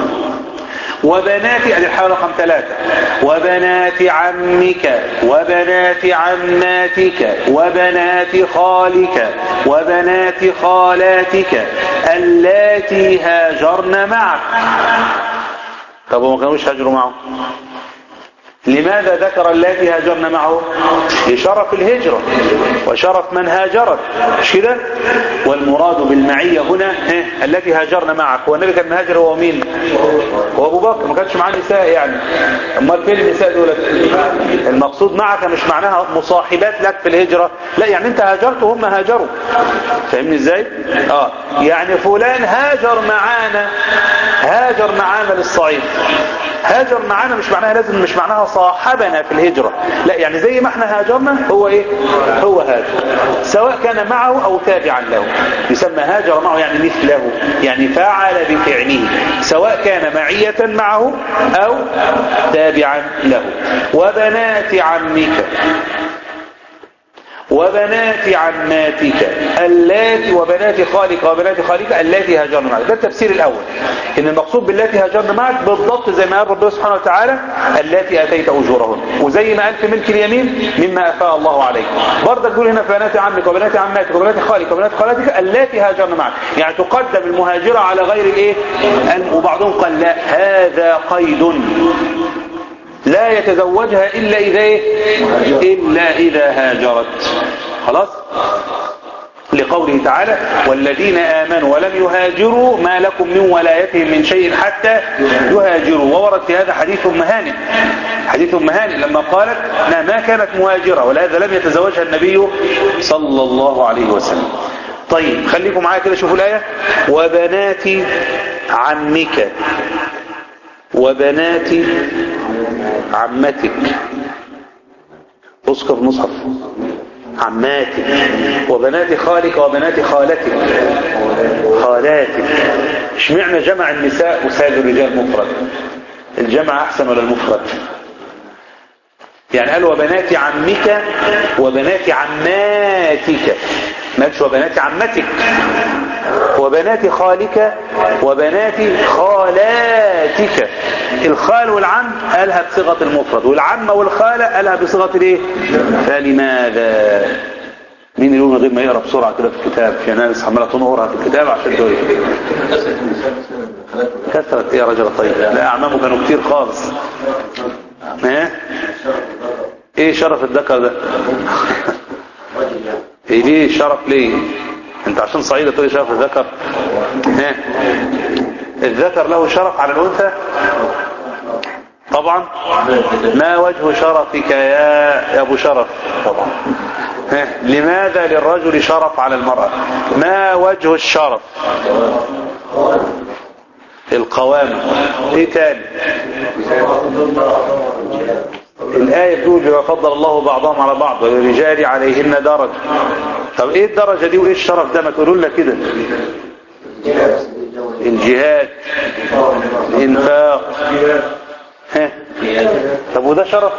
S1: وبنات ادي الحالة رقم ثلاثة وبنات عمك وبنات عماتك وبنات خالك وبنات خالاتك اللاتي هاجرن معك طب وما كانوش هاجروا معه لماذا ذكر اللاتي هاجرن معه لشرف الهجرة وشرف من هاجرت مش كده والمراد بالمعية هنا ها التي هاجرن معك هو النبي كان مهاجر هو مين هو ابو بكر ما كانش معاه نساء يعني امال فين النساء دول المقصود معك مش معناها مصاحبات لك في الهجرة لا يعني انت هاجرت وهم هاجروا فاهمني ازاي اه يعني فلان هاجر معانا هاجر معانا للصعيد هاجر معانا مش معناها لازم مش معناها صاحبنا في الهجرة لا يعني زي ما احنا هاجرنا هو ايه هو هاجر سواء كان معه او تابعا له يسمى هاجر معه يعني مثله يعني فعل بفعله سواء كان معية معه او تابعا له وبنات عمك وبنات عماتك اللاتي وبنات خالك وبنات خالك اللاتي هاجرن معك ده التفسير الاول ان المقصود باللاتي هاجرن معك بالضبط زي ما قال ربنا سبحانه وتعالى اللاتي اتيت اجورهن وزي ما قال في ملك اليمين مما افاء الله عليك برضه تقول هنا بنات عمك وبنات عماتك وبنات خالك وبنات خالاتك اللاتي هاجرن معك يعني تقدم المهاجرة على غير الايه وبعضهم قال لا هذا قيد لا يتزوجها إلا إذا إيه؟ إلا إذا هاجرت خلاص لقوله تعالى والذين آمنوا ولم يهاجروا ما لكم من ولايتهم من شيء حتى يهاجروا وورد في هذا حديث مهانئ حديث مهانئ لما قالت لا ما كانت مهاجرة ولهذا لم يتزوجها النبي صلى الله عليه وسلم طيب خليكم معايا كده شوفوا الآية وبنات عمك وبنات عمتك اذكر مصحف عماتك وبنات خالك وبنات خالتك خالاتك اشمعنى جمع النساء وساد الرجال مفرد الجمع احسن ولا المفرد يعني قال وبنات عمك وبنات عماتك ما قالش وبنات عمتك وبنات خالك وبنات خالاتك الخال والعم قالها بصيغة المفرد والعمة والخالة قالها بصيغة الايه فلماذا مين يقول من غير ما يقرا بسرعة كده في الكتاب في ناس عمالة تنقرها في الكتاب عشان تقول كثرت ايه يا رجل طيب لا اعمامه كانوا كتير خالص ايه ايه شرف الذكر ده ايه ليه شرف ليه انت عشان صعيدة تقول شرف الذكر ها الذكر له شرف على الانثى طبعا ما وجه شرفك يا يا ابو شرف طبعا ها لماذا للرجل شرف على المرأة ما وجه الشرف القوامة ايه تاني الآية بتقول بما فضل الله بعضهم على بعض وللرجال عليهن درجة طب ايه الدرجة دي وايه الشرف ده ما تقولوا لنا كده الجهاد الانفاق ها طب وده شرف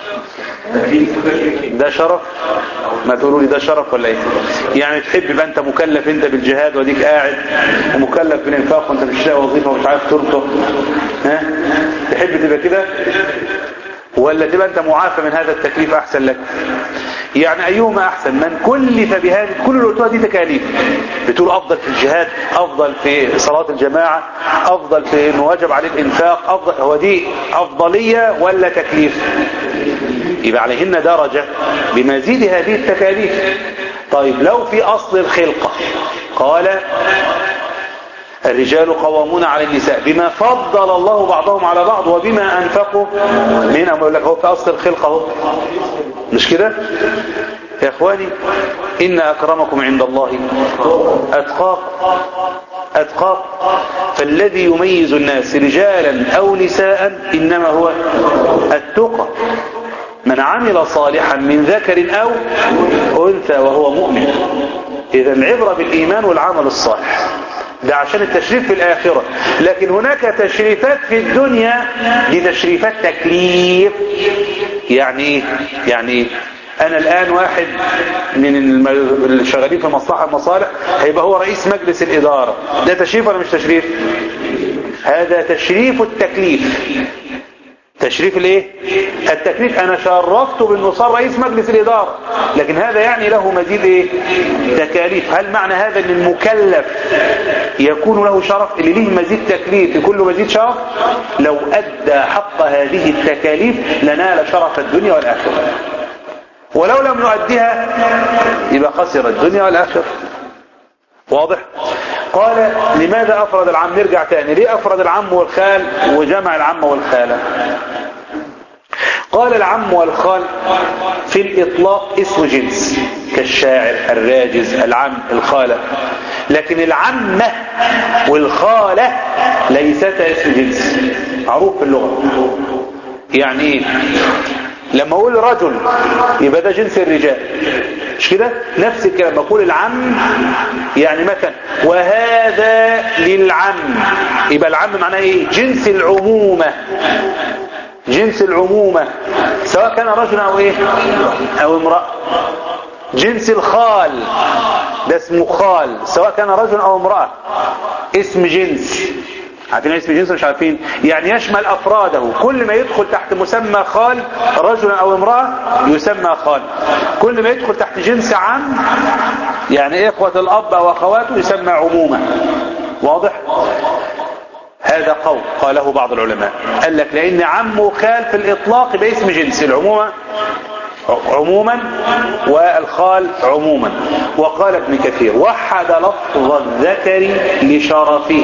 S1: ده شرف ما تقولوا لي ده شرف ولا ايه يعني تحب يبقى انت مكلف انت بالجهاد وديك قاعد ومكلف بالانفاق وانت مش لاقي وظيفه ومش عارف ترطق ها تحب تبقى كده ولا تبقى انت معافى من هذا التكليف احسن لك يعني ايهما احسن من كلف بهذه كل اللي قلتوها دي تكاليف بتقول افضل في الجهاد افضل في صلاة الجماعة افضل في انه واجب عليه الانفاق افضل هو دي افضلية ولا تكليف يبقى عليهن درجة بمزيد هذه التكاليف طيب لو في اصل الخلقة قال الرجال قوامون على النساء بما فضل الله بعضهم على بعض وبما انفقوا من اقول لك هو في اصل الخلقه اهو مش كده يا اخواني ان اكرمكم عند الله اتقاكم اتقاكم فالذي يميز الناس رجالا او نساء انما هو التقى من عمل صالحا من ذكر او انثى وهو مؤمن اذا العبره بالايمان والعمل الصالح ده عشان التشريف في الآخرة لكن هناك تشريفات في الدنيا دي تشريفات تكليف يعني ايه يعني ايه انا الان واحد من الم- الشغالين في مصلحة مصالح هيبقى هو رئيس مجلس الادارة ده تشريف ولا مش تشريف هذا تشريف التكليف تشريف الايه التكليف انا شرفته بانه صار رئيس مجلس الاداره لكن هذا يعني له مزيد ايه تكاليف هل معنى هذا ان المكلف يكون له شرف اللي ليه مزيد تكليف يكون له مزيد شرف لو ادى حق هذه التكاليف لنال شرف الدنيا والاخره ولو لم نؤديها يبقى خسر الدنيا والاخره واضح قال لماذا افرد العم نرجع تاني ليه افرد العم والخال وجمع العم والخالة قال العم والخال في الاطلاق اسم جنس كالشاعر الراجز العم الخالة لكن العمة والخالة ليستا اسم جنس معروف في اللغة يعني ايه لما اقول رجل يبقى ده جنس الرجال مش كده نفس الكلام لما اقول العم يعني مثلا وهذا للعم يبقى العم معناه ايه جنس العمومة جنس العمومة سواء كان رجل او ايه او امرأة جنس الخال ده اسمه خال سواء كان رجل او امرأة اسم جنس عارفين اسم جنس مش عارفين يعني يشمل افراده كل ما يدخل تحت مسمى خال رجل او امرأة يسمى خال كل ما يدخل تحت جنس عام يعني اخوة الاب او اخواته يسمى عمومة واضح هذا قول قاله بعض العلماء قال لك لان عم وخال في الاطلاق باسم جنس العمومة عموما والخال عموما وقال ابن كثير وحد لفظ الذكر لشرفه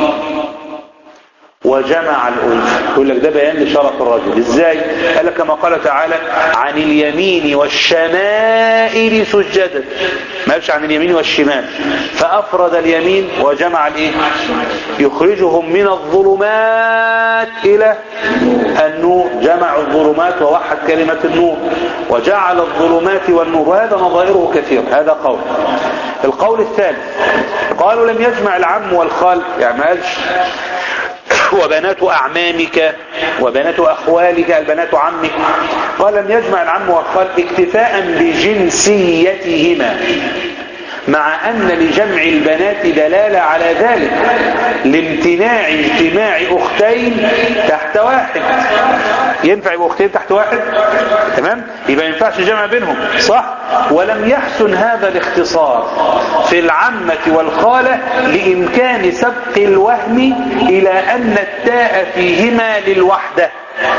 S1: وجمع الأنثى يقول لك ده بيان لشرف الرجل ازاي قال لك كما قال تعالى عن اليمين والشمائل سجدا ما قالش عن اليمين والشمال فأفرد اليمين وجمع الايه يخرجهم من الظلمات إلى النور جمع الظلمات ووحد كلمة النور وجعل الظلمات والنور وهذا نظائره كثير هذا قول القول الثالث قالوا لم يجمع العم والخال يعني ما قالش وبنات أعمامك وبنات أخوالك البنات عمك قال لم يجمع العم والخال اكتفاء بجنسيتهما مع أن لجمع البنات دلالة على ذلك لامتناع اجتماع أختين تحت واحد ينفع يبقى أختين تحت واحد تمام يبقى ينفعش جمع بينهم صح ولم يحسن هذا الاختصار في العمة والخالة لإمكان سبق الوهم إلى أن التاء فيهما للوحدة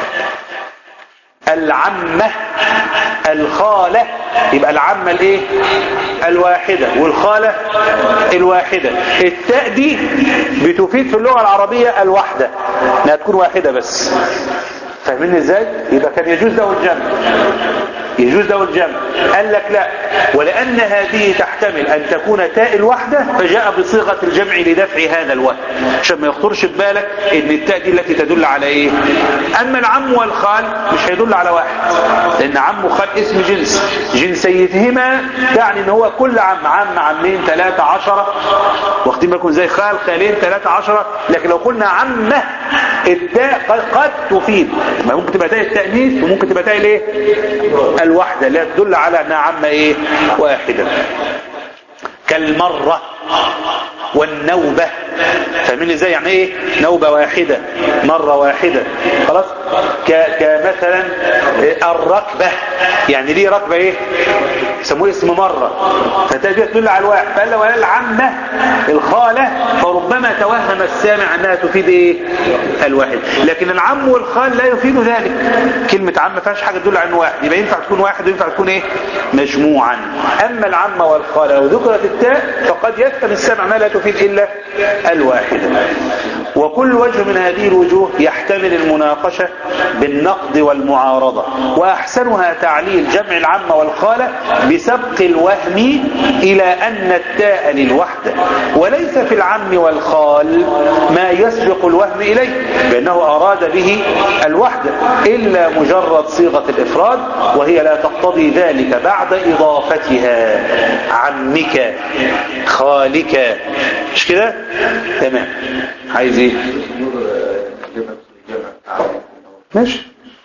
S1: العمة الخالة يبقى العمة الايه الواحدة والخالة الواحدة التاء دي بتفيد في اللغة العربية الوحدة انها تكون واحدة بس فاهمين ازاي يبقى كان يجوز له الجمع يجوز له الجمع قال لك لا ولأن هذه تحتمل أن تكون تاء الوحدة فجاء بصيغة الجمع لدفع هذا الوهم عشان ما يخطرش ببالك ان التاء دي التي تدل على ايه اما العم والخال مش هيدل على واحد لان عم وخال اسم جنس جنسيتهما تعني ان هو كل عم عم عمين ثلاثة عشرة واخدين بالكم ازاي خال خالين ثلاثة عشرة لكن لو قلنا عمه التاء قد, قد تفيد ما ممكن تبقى تاء التأنيث وممكن تبقى تاء الايه الوحدة اللي تدل على انها عمه ايه واحدة كالمرة والنوبة فاهمين ازاي يعني ايه نوبة واحدة مرة واحدة خلاص ك- كمثلا الركبة يعني ليه ركبة ايه يسموه اسم مرة فتجد تدل على الواحد فقال لو قال العمة الخالة فربما توهم السامع انها تفيد ايه الواحد لكن العم والخال لا يفيد ذلك كلمة عم ما فيهاش حاجة تدل على انه واحد يبقى ينفع تكون واحد وينفع تكون ايه مجموعا اما العم والخالة لو ذكرت التاء فقد يفهم السامع ما لا تفيد الا الواحدة وكل وجه من هذه الوجوه يحتمل المناقشة بالنقد والمعارضة وأحسنها تعليل جمع العم والخالة بسبق الوهم إلى أن التاء للوحدة وليس في العم والخال ما يسبق الوهم إليه بأنه أراد به الوحدة إلا مجرد صيغة الإفراد وهي لا تقتضي ذلك بعد إضافتها عمك خالك مش كده تمام عايز ايه ماشي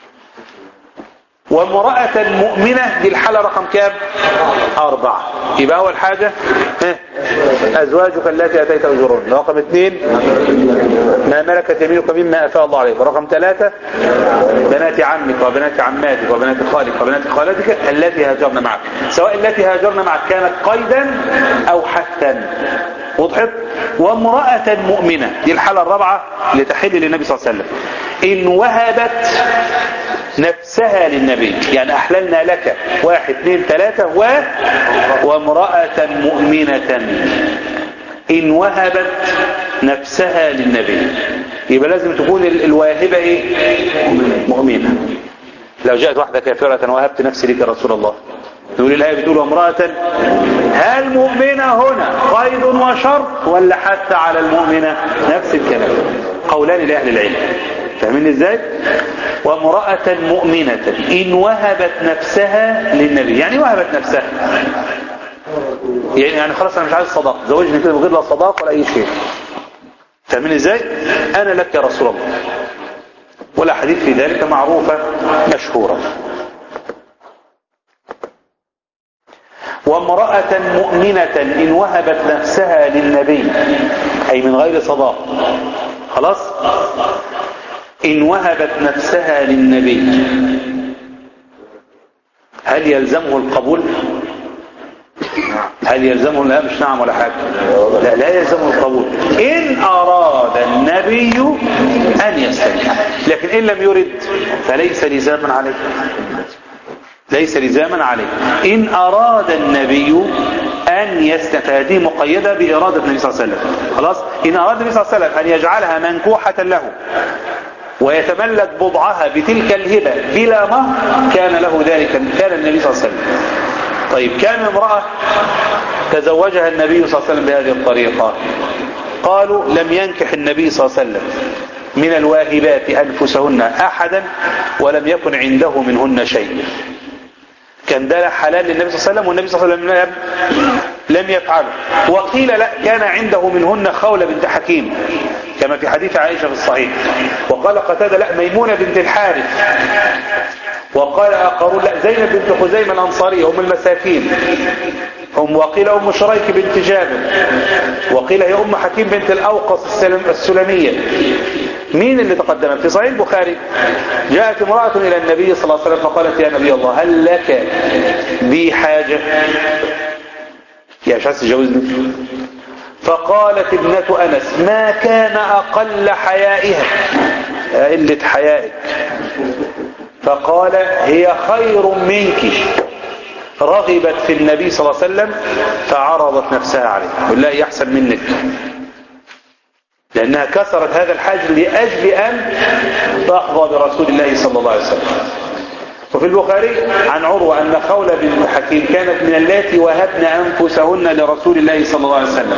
S1: وامرأة مؤمنة دي الحالة رقم كام أربعة يبقى أول حاجة ها، أزواجك التي أتيت أجرون رقم اثنين ما ملكت يمينك مما أفاء الله عليك رقم ثلاثة بنات عمك وبنات عماتك وبنات خالك وبنات خالتك التي هاجرن معك سواء التي هاجرن معك كانت قيدا أو حثا وضحت وامرأة مؤمنة دي الحالة الرابعة لتحل للنبي صلى الله عليه وسلم إن وهبت نفسها للنبي يعني أحللنا لك واحد اثنين ثلاثة و وامرأة مؤمنة إن وهبت نفسها للنبي يبقى لازم تكون ال- الواهبة إيه مؤمنة لو جاءت واحدة كافرة وهبت نفسي لك يا رسول الله تقول الآية بتقول امرأة هل مؤمنة هنا قيد وشر ولا حتى على المؤمنة نفس الكلام قولان لأهل العلم فاهمين ازاي وامرأة مؤمنة إن وهبت نفسها للنبي يعني وهبت نفسها يعني يعني خلاص انا مش عايز صداق زوجني كده من غير لا صداق ولا اي شيء فاهمين ازاي انا لك يا رسول الله ولا حديث في ذلك معروفة مشهورة وامرأة مؤمنة إن وهبت نفسها للنبي أي من غير صداق خلاص إن وهبت نفسها للنبي هل يلزمه القبول هل يلزمه لا مش نعم ولا حاجة لا لا يلزمه القبول إن أراد النبي أن يستنكح لكن إن لم يرد فليس لزاما عليه ليس لزاما عليه إن أراد النبي أن يست فهذه مقيدة بإرادة النبي صلى الله عليه وسلم خلاص إن أراد النبي صلى الله عليه وسلم أن يجعلها منكوحة له ويتملك بضعها بتلك الهبة بلا مهر كان له ذلك كان النبي صلى الله عليه وسلم طيب كان امرأة تزوجها النبي صلى الله عليه وسلم بهذه الطريقة قالوا لم ينكح النبي صلى الله عليه وسلم من الواهبات أنفسهن أحدا ولم يكن عنده منهن شيء كان ده حلال للنبي صلى الله عليه وسلم والنبي صلى الله عليه وسلم لم- لم يفعله وقيل لا كان عنده منهن خولة بنت حكيم كما في حديث عائشة في الصحيح وقال قتادة لا ميمونة بنت الحارث وقال آخرون لا زينب بنت خزيمة الأنصارية أم المساكين أم وقيل أم شريك بنت جابر وقيل هي أم حكيم بنت الأوقص السلم- السلمية مين اللي تقدم في صحيح البخاري جاءت امرأة إلى النبي صلى الله عليه وسلم فقالت يا نبي الله هل لك بي حاجة يا مش عايز تجوزني فقالت ابنة أنس ما كان أقل حيائها يا قلة حيائك فقال هي خير منك رغبت في النبي صلى الله عليه وسلم فعرضت نفسها عليه يقول لا هي أحسن منك لأنها كسرت هذا الحاجز لأجل أن تحظى برسول الله صلى الله عليه وسلم وفي البخاري عن عروة أن خولة بن حكيم كانت من اللاتي وهبن أنفسهن لرسول الله صلى الله عليه وسلم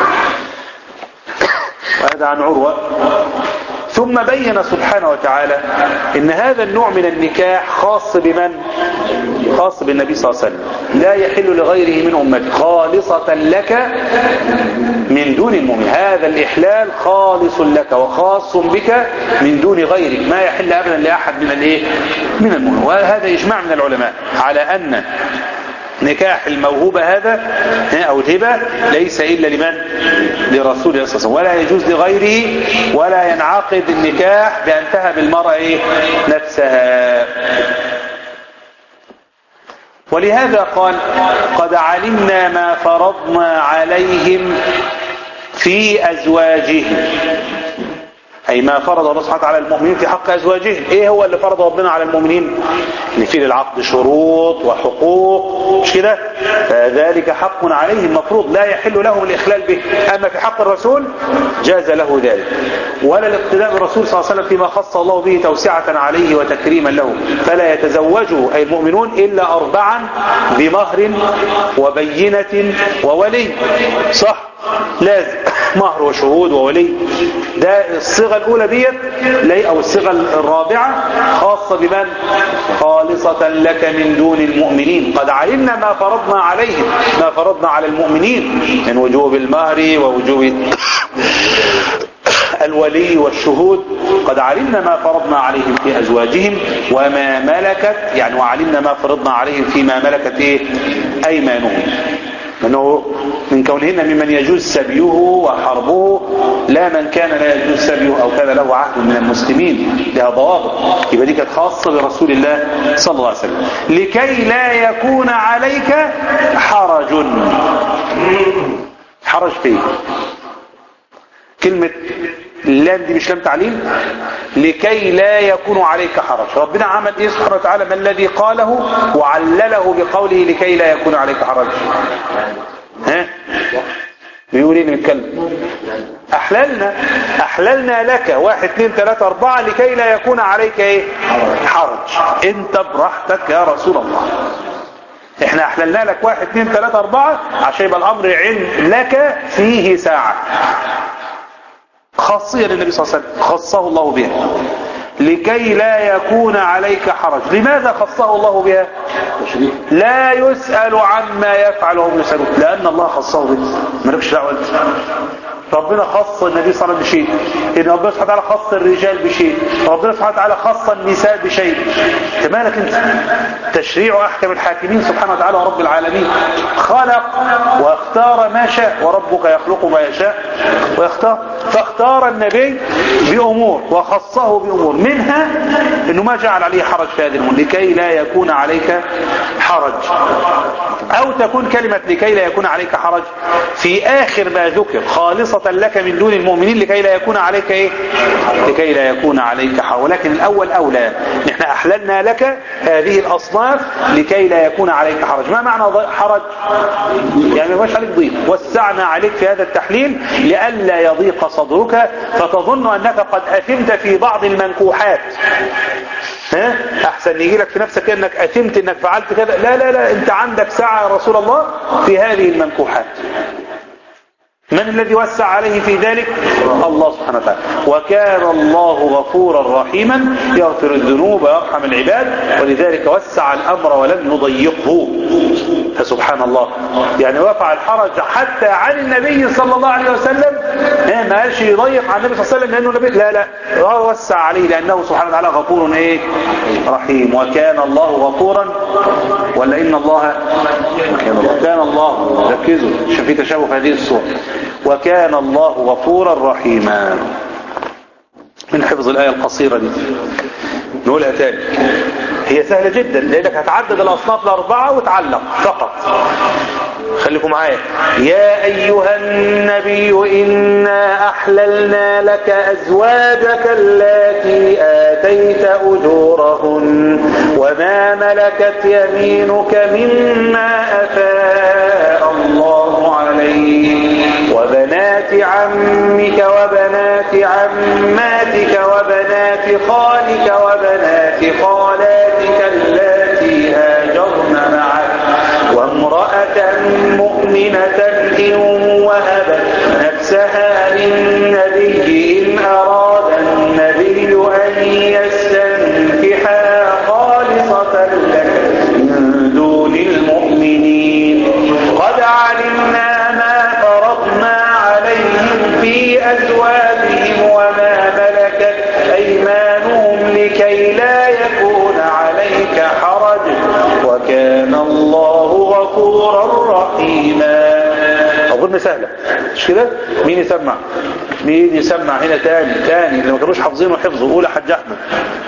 S1: وهذا عن عروة ثم بين سبحانه وتعالى ان هذا النوع من النكاح خاص بمن خاص بالنبي صلى الله عليه وسلم لا يحل لغيره من أمتي خالصة لك من دون المؤمن هذا الإحلال خالص لك وخاص بك من دون غيرك ما يحل أبدا لأحد من الإيه من المؤمن وهذا إجماع من العلماء على أن نكاح الموهوبة هذا أو الهبة ليس إلا لمن لرسول الله صلى الله عليه وسلم ولا يجوز لغيره ولا ينعقد النكاح بأن تهب المرأة إيه؟ نفسها ولهذا قال قد علمنا ما فرضنا عليهم في أزواجهم أي ما فرض الله سبحانه وتعالى على المؤمنين في حق أزواجهم إيه هو اللي فرض ربنا على المؤمنين إن في للعقد شروط وحقوق مش كده فذلك حق عليهم مفروض لا يحل لهم الإخلال به أما في حق الرسول جاز له ذلك ولا الاقتداء بالرسول صلى الله عليه وسلم فيما خص الله به توسعة عليه وتكريما له فلا يتزوجه أي المؤمنون إلا أربعا بمهر وبينة وولي صح لازم مهر وشهود وولي ده الصيغة الأولى ديت لي أو الصيغة الرابعة خاصة بمن خالصة لك من دون المؤمنين قد علمنا ما فرضنا عليهم ما فرضنا على المؤمنين من وجوب المهر ووجوب الولي والشهود قد علمنا ما فرضنا عليهم في أزواجهم وما ملكت يعني وعلمنا ما فرضنا عليهم فيما ملكت إيه أيمانهم منه من كونهن ممن يجوز سبيه وحربه لا من كان لا يجوز سبيه أو كان له عهد من المسلمين لها ضوابط يبقى دي كانت خاصة برسول الله صلى الله عليه وسلم لكي لا يكون عليك حرج حرج فيه كلمة اللام دي مش لام تعليل لكي لا يكون عليك حرج ربنا عمل ايه سبحانه وتعالى ما الذي قاله وعلله بقوله لكي لا يكون عليك حرج ها بيقول ايه نتكلم احللنا احللنا لك واحد اثنين ثلاثة اربعة لكي لا يكون عليك ايه حرج انت براحتك يا رسول الله احنا احللنا لك واحد اثنين ثلاثة اربعة عشان يبقى الامر عند لك فيه ساعة خاصية للنبي صلى الله عليه وسلم خصه الله بها لكي لا يكون عليك حرج لماذا خصه الله بها لا يسأل عما يفعل وهم يسألون لأن الله خصه به مالكش دعوة انت ربنا خص النبي صلى الله عليه وسلم بشيء ان ربنا سبحانه وتعالى خص الرجال بشيء ربنا سبحانه وتعالى خص النساء بشيء انت مالك انت تشريع احكم الحاكمين سبحانه وتعالى ورب العالمين خلق واختار ما شاء وربك يخلق ما يشاء ويختار فاختار النبي بامور وخصه بامور منها انه ما جعل عليه حرج في هذه الامور لكي لا يكون عليك حرج او تكون كلمة لكي لا يكون عليك حرج في اخر ما ذكر خالصة لك من دون المؤمنين لكي لا يكون عليك ايه لكي لا يكون عليك حرج ولكن الاول اولى نحن احللنا لك هذه الاصناف لكي لا يكون عليك حرج ما معنى حرج يعني ما عليك ضيق وسعنا عليك في هذا التحليل لئلا يضيق صدرك فتظن انك قد اثمت في بعض المنكوحات ها احسن يجي لك في نفسك انك اثمت انك فعلت كذا لا لا لا انت عندك سعة يا رسول الله في هذه المنكوحات من الذي وسع عليه في ذلك الله سبحانه وتعالى وكان الله غفورا رحيما يغفر الذنوب ويرحم العباد ولذلك وسع الأمر ولم يضيقه فسبحان الله يعني رفع الحرج حتى عن النبي صلى الله عليه وسلم ما قالش يضيق عن النبي صلى الله عليه وسلم لأنه نبي لا لا وسع عليه لأنه سبحانه وتعالى غفور ايه رحيم وكان الله غفورا ولا إن الله كان الله ركزوا عشان في تشابه في هذه الصورة وكان الله غفورا رحيما من حفظ الآية القصيرة دي نقولها تاني هي سهلة جدا لأنك هتعدد الأصناف الأربعة وتعلق فقط خليكم معايا يا أيها النبي إنا أحللنا لك أزواجك التي آتيت أجورهن وما ملكت يمينك مما أفاء الله عليك وبنات عمك وبنات عماتك وبنات خالك وبنات خالاتك اللاتي هاجرن معك وامرأة مؤمنة إن وهبت نفسها للنبي إن أراد النبي أن يستنكحها خالصة لك من دون المؤمنين في أزواجهم وما ملكت أيمانهم لكي لا يكون عليك حرج وكان الله غفورا رحيما أظن سهلة مش كده مين يسمع مين يسمع هنا تاني تاني اللي ما كانوش حافظينه حفظه قول يا حاج أحمد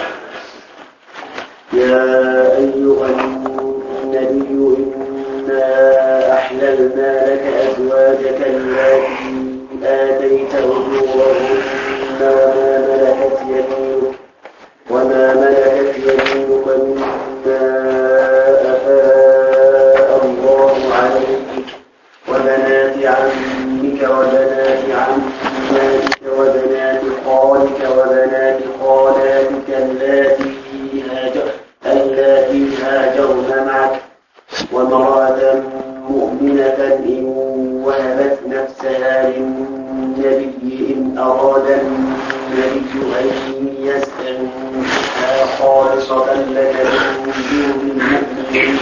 S2: يا أيها النبي إنا أحللنا لك أزواجك التي آتيت أجورهن وما ملكت يمينك وما ملكت يمينك مما أفاء الله عليك وبنات عمك وبنات عماتك وبنات خالك وبنات خالاتك اللاتي هاجر اللاتي هاجرن معك وامرأة مؤمنة إن وهبت نفسها للنبي إن أراد النبي أن يستنكحها خالصة لك من دون المؤمنين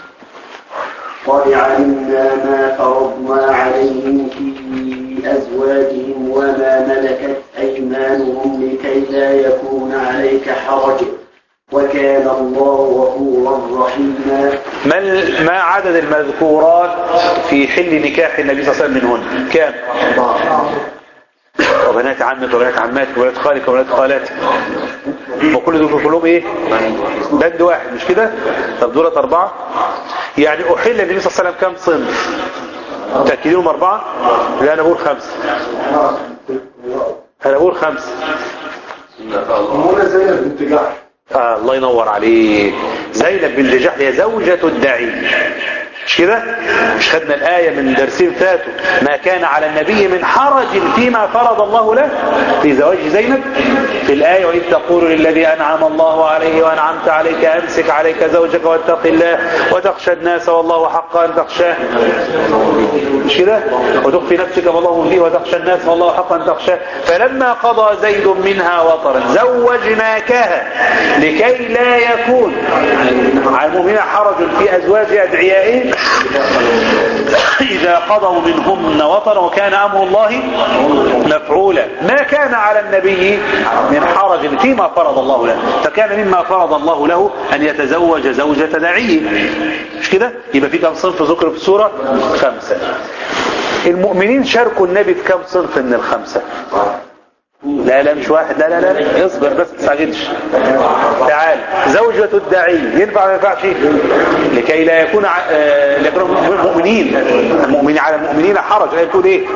S2: قد علمنا ما فرضنا عليهم في أزواجهم وما ملكت أيمانهم لكي لا يكون عليك حرج وكان الله غفورا رحيما
S1: ما ال- ما عدد المذكورات في حل نكاح النبي صلى الله عليه وسلم منهن كام وبنات عمك وبنات عماتك وبنات خالك وبنات خالاتك وكل دول كلهم ايه بند واحد مش كده طب دولت اربعة يعني احل النبي صلى الله عليه وسلم كام صنف تأكيدهم اربعة لا انا بقول خمسة انا بقول خمسة
S3: أمونة زينب بنت جحش
S1: آه الله ينور عليك زينب بنت جحش هي زوجة الداعي مش كده مش خدنا الآية من درسين فاتوا ما كان على النبي من حرج فيما فرض الله له في زواج زينب في الآية وإذ تقول للذي أنعم الله عليه وأنعمت عليك أمسك عليك زوجك واتق الله وتخشى الناس والله حق أن تخشاه مش كده وتخفي نفسك والله فيه وتخشى الناس والله حق أن تخشاه فلما قضى زيد منها وطرا زوجناكها لكي لا يكون على المؤمنين حرج في أزواج أدعيائهم إذا قضوا منهن وطرا وكان أمر الله مفعولا ما كان على النبي من حرج فيما فرض الله له فكان مما فرض الله له أن يتزوج زوجة داعيه مش كده يبقى في كم صنف ذكر في السورة خمسة المؤمنين شاركوا النبي في كم صنف من الخمسة لا لا مش واحد لا لا لا, لا. اصبر بس ما تستعجلش تعال زوجة الداعي ينفع ما ينفعش لكي لا يكون ع- آه، لا يكون مؤمنين المؤمنين على المؤمنين حرج لا يكون ايه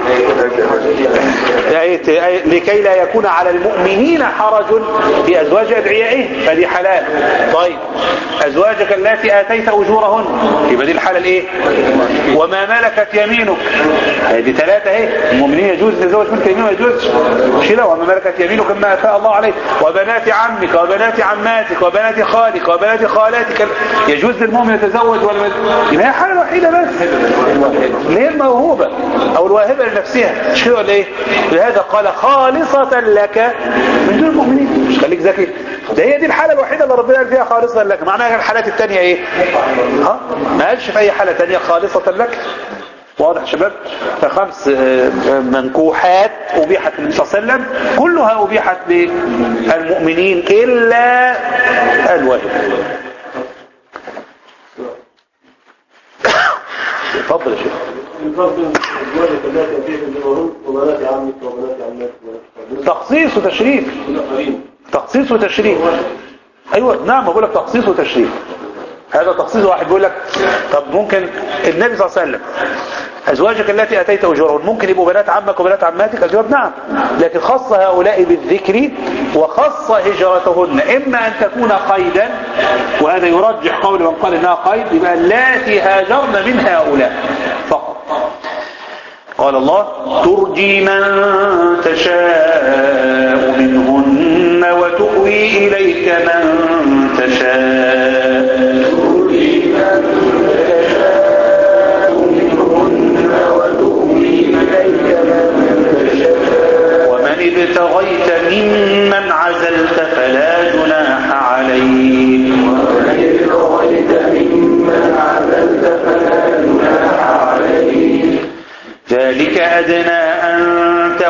S1: آية- آية- لكي لا يكون على المؤمنين حرج في ازواج ادعيائهم فدي حلال طيب ازواجك التي اتيت اجورهن يبقى دي الحلال ايه وما ملكت يمينك دي ثلاثة اهي المؤمنين يجوز تزوج منك يمين ما يجوزش مش كده وما ملكت يمينك مما افاء الله عليك وبنات عمك وبنات عماتك وبنات خالك وبنات خالاتك يجوز للمؤمن يتزوج ولا ما يبقى هي حالة وحيدة بس اللي هي الموهوبة او الواهبة لنفسها مش كده ولا ايه لهذا قال خالصة لك من دون المؤمنين مش خليك ذكي ده هي دي الحالة الوحيدة اللي ربنا قال فيها خالصة لك معناها الحالات التانية ايه ها ما قالش في اي حالة تانية خالصة لك واضح يا شباب فخمس آه، منكوحات أبيحت للنبي صلى الله عليه وسلم كلها أبيحت للمؤمنين إلا الواهب اتفضل يا شيخ
S4: الفرق بين أزواجك التي أتيت أجورهن وبنات عمك وبنات عماتك وبنات
S1: تخصيص وتشريف
S4: خالاتك
S1: تخصيص وتشريف ايوه نعم بقول لك تخصيص وتشريف هذا تخصيص واحد بيقول لك طب ممكن النبي صلى الله عليه وسلم ازواجك التي اتيت اجورهن ممكن يبقوا بنات عمك وبنات عماتك الجواب نعم لكن خص هؤلاء بالذكر وخص هجرتهن اما ان تكون قيدا وهذا يرجح قول من قال انها قيد يبقى اللاتي هاجرن من هؤلاء فقط قال الله ترجي من تشاء منهن وتؤوي إليك من تشاء ومن ابتغيت ممن عزلت فلا جناح عليك ذلك أدنى أن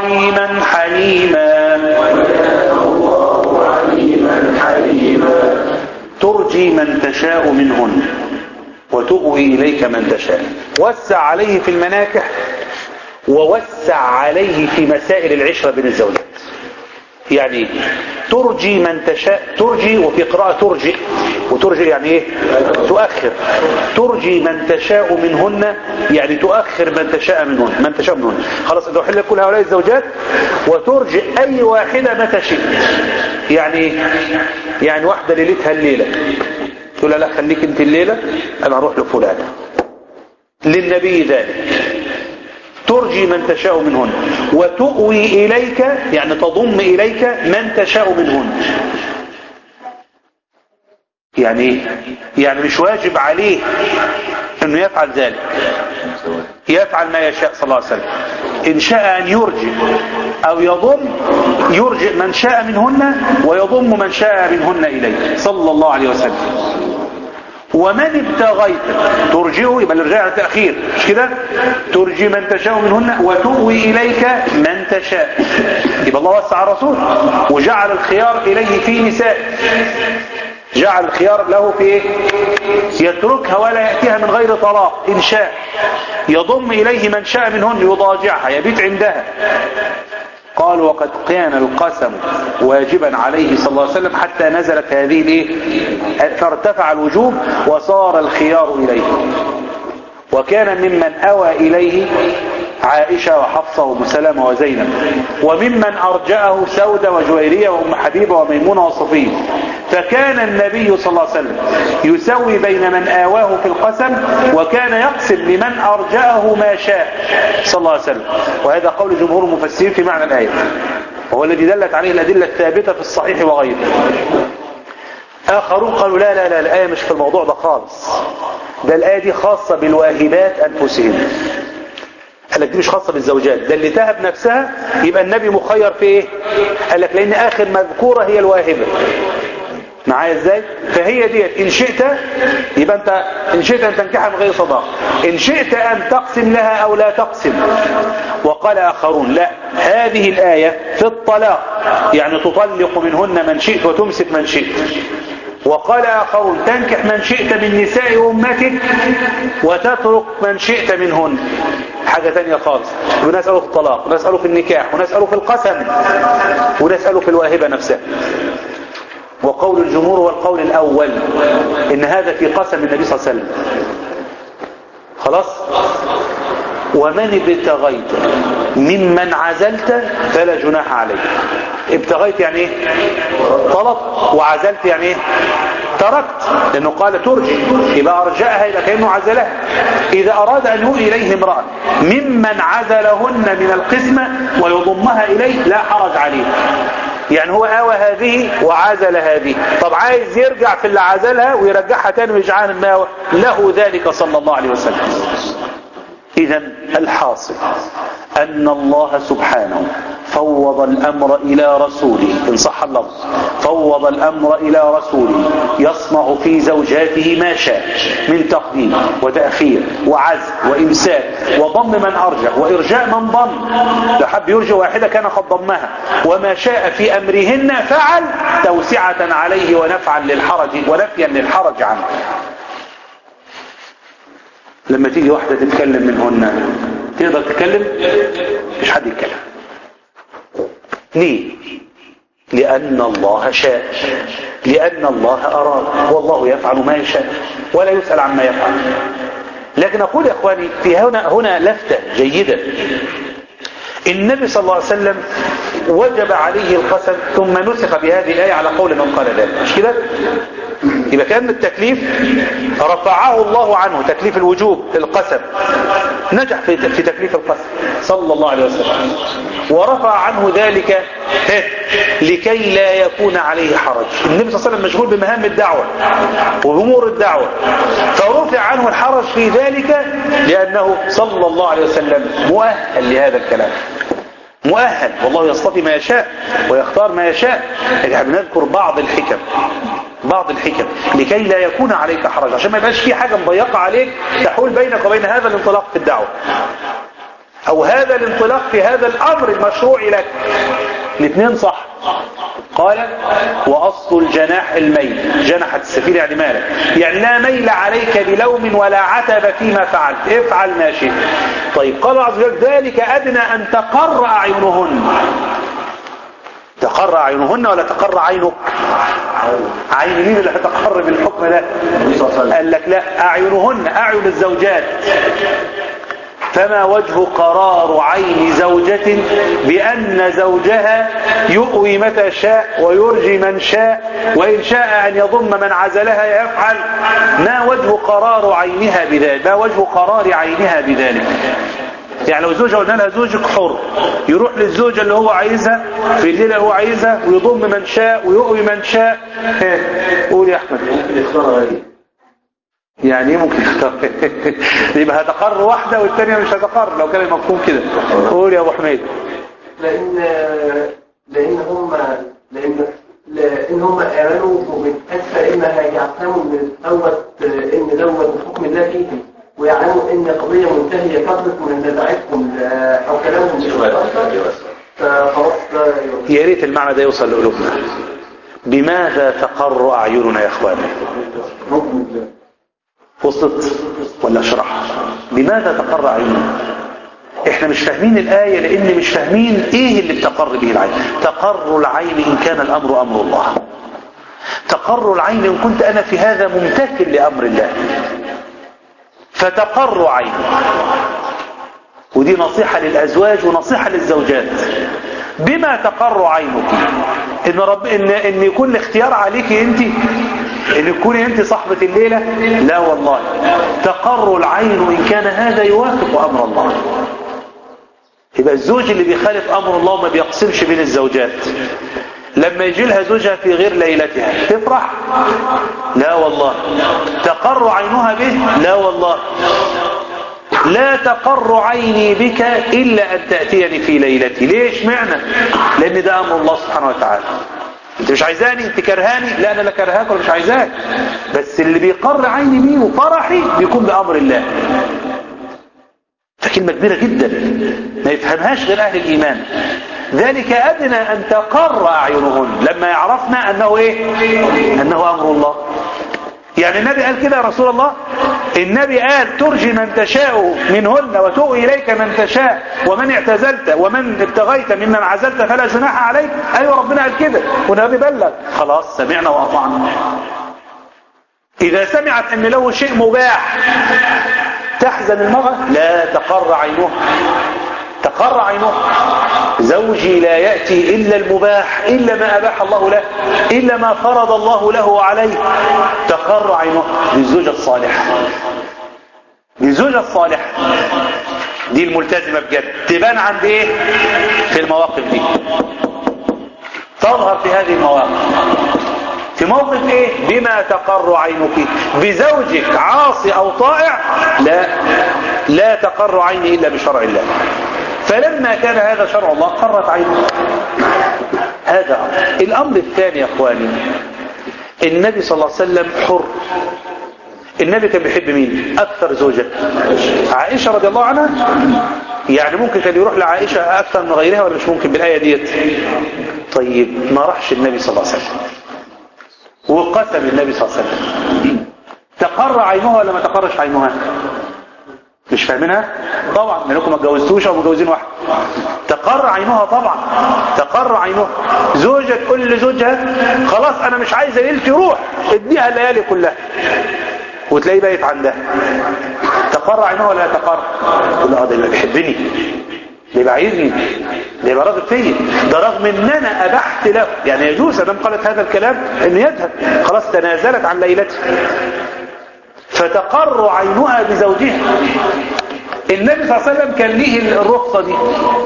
S1: عليما حليما ترجي من تشاء منهن وتؤوي إليك من تشاء وسع عليه في المناكح ووسع عليه في مسائل العشرة بين الزوجات يعني ترجي من تشاء ترجي وفي قراءة ترجئ وترجئ يعني ايه تؤخر ترجي من تشاء منهن يعني تؤخر من تشاء منهن من تشاء منهن خلاص اذا حل كل هؤلاء الزوجات وترجئ اي واحدة متى شئت يعني يعني واحدة ليلتها الليلة تقول لها لا خليك انت الليلة انا اروح لفلانة للنبي ذلك ترجي من تشاء منهن وتؤوي إليك يعني تضم إليك من تشاء منهن يعني ايه؟ يعني مش واجب عليه انه يفعل ذلك يفعل ما يشاء صلى الله عليه وسلم ان شاء ان يرجئ او يضم يرجئ من شاء منهن ويضم من شاء منهن اليه صلى الله عليه وسلم ومن ابتغيت ترجئه يبقى الارجاء على التأخير مش كده ترجي من تشاء منهن وتؤوي إليك من تشاء يبقى الله وسع الرسول وجعل الخيار إليه في نساء جعل الخيار له في ايه يتركها ولا يأتيها من غير طلاق إن شاء يضم إليه من شاء منهن يضاجعها يبيت عندها قال وقد كان القسم واجبا عليه صلى الله عليه وسلم حتى نزلت هذه الايه فارتفع الوجوب وصار الخيار إليه وكان ممن أوى إليه عائشة وحفصة وأم سلمة وزينب وممن أرجأه سودة وجويرية وأم حبيبة وميمونة وصفية فكان النبي صلى الله عليه وسلم يسوي بين من آواه في القسم وكان يقسم لمن أرجأه ما شاء صلى الله عليه وسلم وهذا قول جمهور المفسرين في معنى الآية وهو الذي دلت عليه الأدلة الثابتة في الصحيح وغيره آخرون قالوا لا لا لا الآية مش في الموضوع ده خالص ده الآية دي خاصة بالواهبات أنفسهم قال لك دي مش خاصة بالزوجات ده اللي تهب نفسها يبقى النبي مخير في ايه قال لك لان اخر مذكورة هي الواهبة معايا ازاي فهي ديت ان شئت يبقى انت ان شئت ان تنكحها من غير صداق ان شئت ان تقسم لها او لا تقسم وقال اخرون لا هذه الايه في الطلاق يعني تطلق منهن من شئت وتمسك من شئت وقال آخرون تنكح من شئت من نساء أمتك وتترك من شئت منهن حاجة تانية خالص ونسأله في الطلاق ونسأله في النكاح ونسأله في القسم ونسأله في الواهبة نفسها وقول الجمهور هو القول الأول إن هذا في قسم النبي صلى الله عليه وسلم خلاص ومن ابتغيت ممن عزلت فلا جناح عليك ابتغيت يعني ايه طلب وعزلت يعني ايه تركت لانه قال ترجي يبقى ارجأها يبقى كأنه عزلها اذا اراد ان يؤي اليه امرأة ممن عزلهن من القسمة ويضمها اليه لا حرج عليه يعني هو آوى هذه وعزل هذه طب عايز يرجع في اللي عزلها ويرجعها تاني ويجعلها الماوى له ذلك صلى الله عليه وسلم إذا الحاصل أن الله سبحانه فوض الأمر إلى رسوله إن صح اللفظ فوض الأمر إلى رسوله يصنع في زوجاته ما شاء من تقديم وتأخير وعزل وإمساك وضم من أرجع وإرجاء من ضم لو حب يرجع واحدة كان قد ضمها وما شاء في أمرهن فعل توسعة عليه ونفعا للحرج ونفيا للحرج عنه لما تيجي واحدة تتكلم منهن تقدر تتكلم مش حد يتكلم ليه لأن الله شاء لأن الله أراد والله يفعل ما يشاء ولا يسأل عما يفعل لكن أقول يا أخواني في هنا هنا لفتة جيدة النبي صلى الله عليه وسلم وجب عليه القسم ثم نسخ بهذه الآية على قول من قال ذلك مش كده يبقى كان التكليف رفعه الله عنه تكليف الوجوب القسم نجح في في تكليف القسم صلى الله عليه وسلم ورفع عنه ذلك لكي لا يكون عليه حرج النبي صلى الله عليه وسلم مشغول بمهام الدعوة وأمور الدعوة فرفع عنه الحرج في ذلك لأنه صلى الله عليه وسلم مؤهل لهذا الكلام مؤهل والله يصطفي ما يشاء ويختار ما يشاء احنا بنذكر بعض الحكم بعض الحكم لكي لا يكون عليك حرج عشان ما يبقاش في حاجة مضيقة عليك تحول بينك وبين هذا الانطلاق في الدعوة او هذا الانطلاق في هذا الامر المشروع لك الاثنين صح قال واصل الجناح الميل جنحت السفينة يعني مالك يعني لا ميل عليك بلوم ولا عتب فيما فعلت افعل ما شئت طيب قال الله عز وجل ذلك ادنى ان تقر اعينهن تقر اعينهن ولا تقر عينك عين مين اللي هتقر بالحكم ده قال لك لا اعينهن اعين الزوجات فما وجه قرار عين زوجة بأن زوجها يؤوي متى شاء ويرجي من شاء وإن شاء أن يضم من عزلها يفعل ما وجه قرار عينها بذلك ما وجه قرار عينها بذلك يعني لو زوجة قلنا لها زوجك حر يروح للزوجة اللي هو عايزها في الليلة اللي هو عايزها ويضم من شاء ويؤوي من شاء ها، قول يا أحمد يعني ايه ممكن يختار يبقى هتقر واحدة والتانية مش هتقر لو كان المفهوم كده قول يا ابو حميد
S4: لان لان هم لان لان هم امنوا من اسفل انها يعلموا من دوت ان دوت بحكم الله فيهم ويعلموا ان قضيه منتهيه كثرت من نزاعتهم او كلامهم مش مؤثر فخلاص ده
S1: يا ريت المعنى ده يوصل لقلوبنا بماذا تقر اعيننا يا اخواني وصلت ولا اشرح بماذا تقر اعيننا احنا مش فاهمين الآية لان مش فاهمين ايه اللي بتقر به العين تقر العين ان كان الامر امر الله تقر العين ان كنت انا في هذا ممتثل لامر الله فتقر عيني ودي نصيحة للازواج ونصيحة للزوجات بما تقر عينك ان رب ان ان يكون الاختيار عليك انت ان تكوني انت صاحبة الليلة لا والله تقر العين ان كان هذا يوافق امر الله يبقى الزوج اللي بيخالف امر الله وما بيقسمش بين الزوجات لما يجي لها زوجها في غير ليلتها تفرح لا والله تقر عينها به لا والله لا تقر عيني بك إلا أن تأتيني في ليلتي ليش معنى لأن ده أمر الله سبحانه وتعالى انت مش عايزاني انت كرهاني لا انا لا كرهاك ولا مش عايزاك بس اللي بيقر عيني بيه وفرحي بيكون بأمر الله فكلمة كبيرة جدا ما يفهمهاش غير أهل الإيمان ذلك أدنى أن تقر أعينهن لما يعرفنا أنه إيه أنه أمر الله يعني النبي قال كده يا رسول الله النبي قال ترجي من تشاء منهن وتؤوي إليك من تشاء ومن اعتزلت ومن ابتغيت ممن عزلت فلا جناح عليك أيوة ربنا قال كده والنبي بلغ خلاص سمعنا وأطعنا إذا سمعت أن له شيء مباح تحزن المرأة لا تقر عينها تقر عينها زوجي لا يأتي إلا المباح إلا ما أباح الله له إلا ما فرض الله له وعليه تقر عينها دي الزوجة الصالحة دي الزوجة الصالحة دي الملتزمة بجد تبان عند ايه في المواقف دي تظهر في هذه المواقف في موقف ايه بما تقر عينك بزوجك عاصي او طائع لا لا تقر عيني الا بشرع الله فلما كان هذا شرع الله قرت عينه هذا أمر الامر الثاني يا اخواني النبي صلى الله عليه وسلم حر النبي كان بيحب مين اكثر زوجة عائشة رضي الله عنها يعني ممكن كان يروح لعائشة اكثر من غيرها ولا مش ممكن بالاية ديت طيب ما راحش النبي صلى الله عليه وسلم وقسم النبي صلى الله عليه وسلم تقر عينها ولا ما تقرش عينها مش فاهمينها طبعا لانكم ما اتجوزتوش او متجوزين واحد تقر عينها طبعا تقر عينها زوجة تقول لزوجها خلاص انا مش عايزه ليلتي روح اديها الليالي كلها وتلاقيه بايت عندها تقر عينها ولا لا تقر تقول له اه ده يبقى بيحبني ده يبقى عايزني ده يبقى راغب فيا ده رغم ان انا ابحت له يعني يجوز ادام قالت هذا الكلام انه يذهب خلاص تنازلت عن ليلته فتقر عينها بزوجها النبي صلى الله عليه وسلم كان ليه الرخصة دي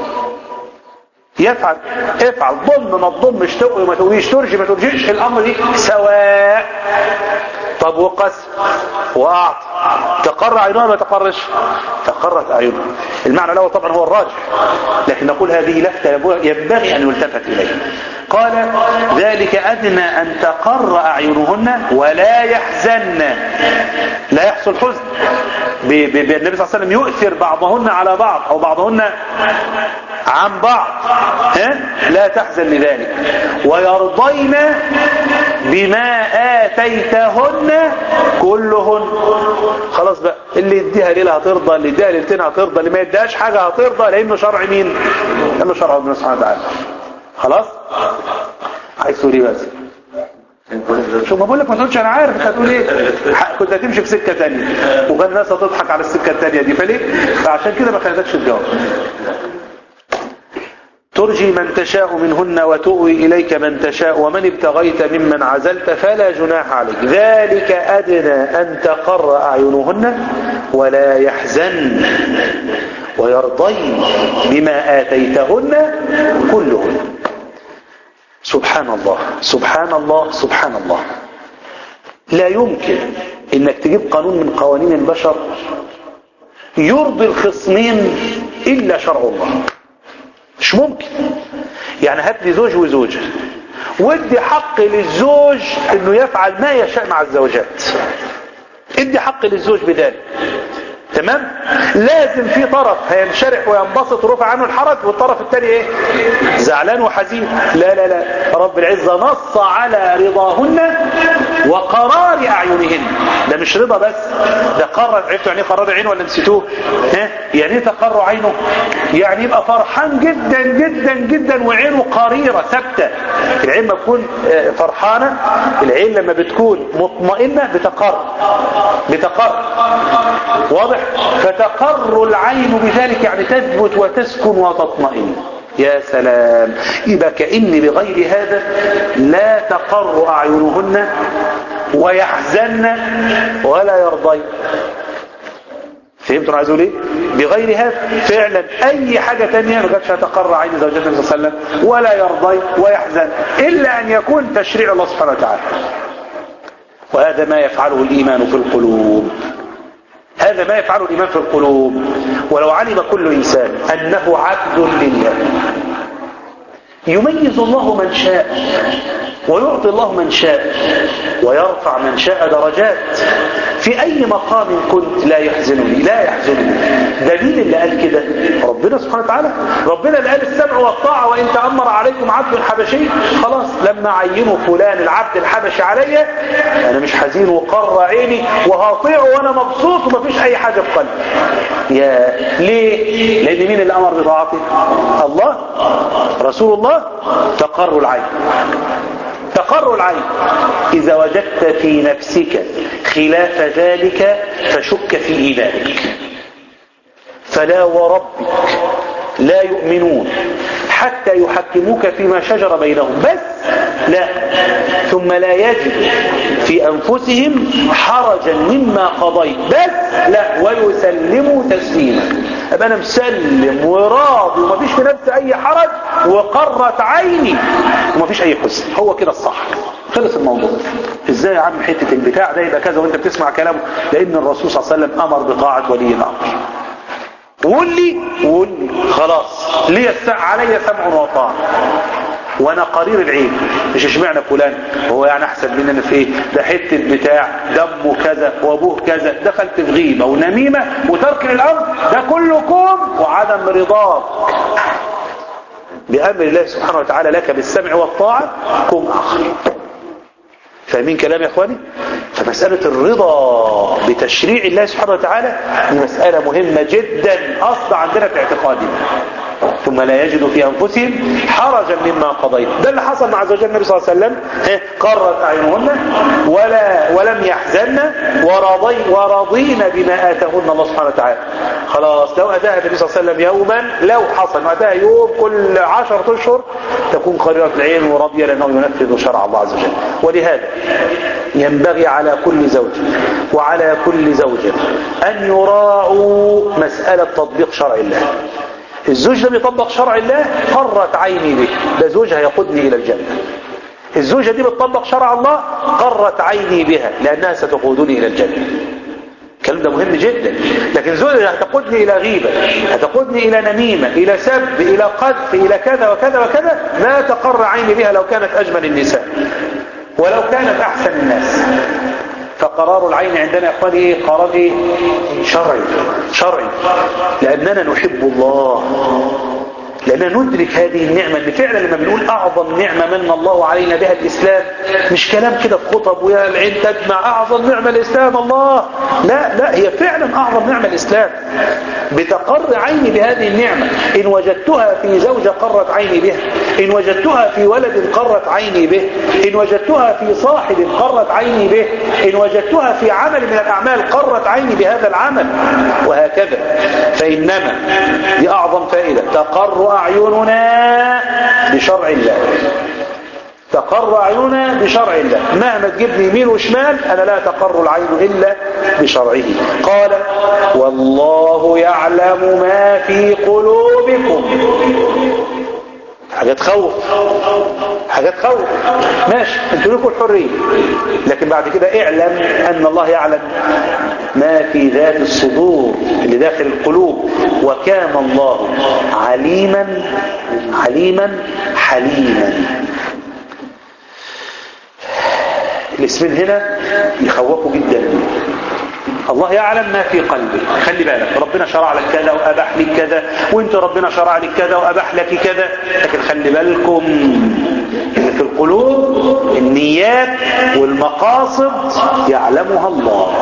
S1: يفعل افعل ضم ما تضمش تقوي ما تقويش ترجي ما ترجيش الامر دي سواء طب وقسم واعط تقر عينها ما تقرش تقرت اعينها المعنى الاول طبعا هو الراجح لكن نقول هذه لفتة ينبغي ان يلتفت اليها قال ذلك أدنى أن تقر أعينهن ولا يحزن لا يحصل حزن ب- ب- ب- النبي صلى الله عليه وسلم يؤثر بعضهن على بعض أو بعضهن عن بعض ها؟ لا تحزن لذلك ويرضين بما آتيتهن كلهن خلاص بقى اللي يديها ليلة هترضى اللي يديها ليلتين هترضى اللي ما يديهاش حاجة هترضى لأنه شرع مين لأنه شرع ربنا سبحانه وتعالى خلاص عايز تقول ايه بس شو ما بقول لك ما تقولش انا عارف انت هتقول ايه ح- كنت هتمشي في سكه ثانيه وكان الناس هتضحك على السكه الثانيه دي فليه فعشان كده ما خليتكش تجاوب ترجي من تشاء منهن وتؤوي إليك من تشاء ومن ابتغيت ممن عزلت فلا جناح عليك ذلك أدنى أن تقر أعينهن ولا يحزن ويرضين بما آتيتهن كلهن سبحان الله سبحان الله سبحان الله لا يمكن انك تجيب قانون من قوانين البشر يرضي الخصمين الا شرع الله مش ممكن يعني هات لي زوج وزوجة وادي حق للزوج انه يفعل ما يشاء مع الزوجات ادي حق للزوج بذلك تمام لازم في طرف هينشرح وينبسط ورفع عنه الحرج والطرف الثاني ايه زعلان وحزين لا لا لا رب العزة نص على رضاهن وقرار اعينهن ده مش رضا بس ده قرر عرفتوا يعني ايه قرار عين ولا نسيتوه ها يعني ايه تقر عينه يعني يبقى فرحان جدا جدا جدا وعينه قريرة ثابتة العين ما تكون آه، فرحانة العين لما بتكون مطمئنة بتقر بتقر واضح فتقر العين بذلك يعني تثبت وتسكن وتطمئن يا سلام يبقى كأن بغير هذا لا تقر أعينهن ويحزن ولا يرضين فهمتوا انا عايز اقول ايه بغير هذا فعلا اي حاجة تانية ما كانتش هتقر عين زوجات النبي صلى الله عليه وسلم ولا يرضي ويحزن الا ان يكون تشريع الله سبحانه وتعالى وهذا ما يفعله الايمان في القلوب هذا ما يفعله الإيمان في القلوب ولو علم كل إنسان أنه عبد لله يميز الله من شاء ويعطي الله من شاء ويرفع من شاء درجات في أي مقام كنت لا يحزنني لا يحزنني دليل اللي قال كده ربنا سبحانه وتعالى ربنا اللي قال السمع والطاعة وإن تأمر عليكم عبد حبشي خلاص لما عينوا فلان العبد الحبشي عليا أنا مش حزين وقر عيني وهطيعه وأنا مبسوط ومفيش أي حاجة في قلبي يا ليه لأن مين اللي أمر بطاعته الله رسول الله تقر العين تقر العين إذا وجدت في نفسك خلاف ذلك فشك في إيمانك فلا وربك لا يؤمنون حتى يحكموك فيما شجر بينهم بس لا ثم لا يجد في أنفسهم حرجا مما قضيت بس لا ويسلموا تسليما أبقى أنا مسلم وراضي ومفيش في نفسي أي حرج وقرت عيني ومفيش أي حزن هو كده الصح خلص الموضوع ازاي يا عم حتة البتاع ده يبقى كذا وانت بتسمع كلامه لان الرسول صلى الله عليه وسلم امر بطاعة ولي الامر قول لي قول لي خلاص لي السمع علي سمع وطاعة وانا قرير العين مش اشمعنى فلان هو يعني احسن مننا في ايه ده حته بتاع دمه كذا وابوه كذا دخلت في غيبه ونميمه وترك الامر ده كلكم وعدم رضاك بامر الله سبحانه وتعالى لك بالسمع والطاعه كم اخر فاهمين كلام يا اخواني فمسألة الرضا بتشريع الله سبحانه وتعالى دي مسألة مهمة جدا أصل عندنا في اعتقادنا ثم لا يجد في أنفسهم حرجا مما قضيت ده اللي حصل مع زوجات النبي صلى الله عليه وسلم ها، قرت أعينهن ولا ولم يحزن ورضي ورضين بما آتاهن الله سبحانه وتعالى خلاص لو أداها النبي صلى الله عليه وسلم يوما لو حصل ما أداها يوم كل عشرة أشهر تكون قريرة العين وراضية لأنه ينفذ شرع الله عز وجل ولهذا ينبغي على كل زوج وعلى كل زوجة أن يراعوا مسألة تطبيق شرع الله الزوج ده بيطبق شرع الله قرت عيني به ده زوج هيقودني إلى الجنة الزوجة دي بتطبق شرع الله قرت عيني بها لأنها ستقودني إلى الجنة الكلام ده مهم جدا لكن زوجة هتقودني إلى غيبة هتقودني إلى نميمة إلى سب إلى قذف إلى كذا وكذا وكذا لا تقر عيني بها لو كانت أجمل النساء ولو كانت أحسن الناس فقرار العين عندنا يا اخواني ايه قرار ايه شرعي شرعي لاننا نحب الله لأننا ندرك هذه النعمة اللي فعلا لما بنقول أعظم نعمة من الله علينا بها الإسلام مش كلام كده في خطب ويا العين تجمع أعظم نعمة الإسلام الله لا لا هي فعلا أعظم نعمة الإسلام بتقر عيني بهذه النعمة إن وجدتها في زوجة قرت عيني بها إن وجدتها في ولد قرت عيني به إن وجدتها في صاحب قرت عيني به إن وجدتها في عمل من الأعمال قرت عيني بهذا العمل وهكذا فإنما دي أعظم فائدة تقر أعيننا بشرع الله تقر أعيننا بشرع الله مهما تجيبني يمين وشمال أنا لا تقر العين إلا بشرعه قال والله يعلم ما في قلوبكم حاجات خوف حاجات خوف ماشي انتوا لكم الحرية لكن بعد كده اعلم ان الله يعلم ما في ذات الصدور اللي داخل القلوب وكان الله عليما عليما حليما الاسمين هنا يخوفوا جدا الله يعلم ما في قلبك خلي بالك ربنا شرع لك كذا وأباح لك كذا وانت ربنا شرع لك كذا وأباح لك كذا لكن خلي بالكم ان في القلوب النيات والمقاصد يعلمها الله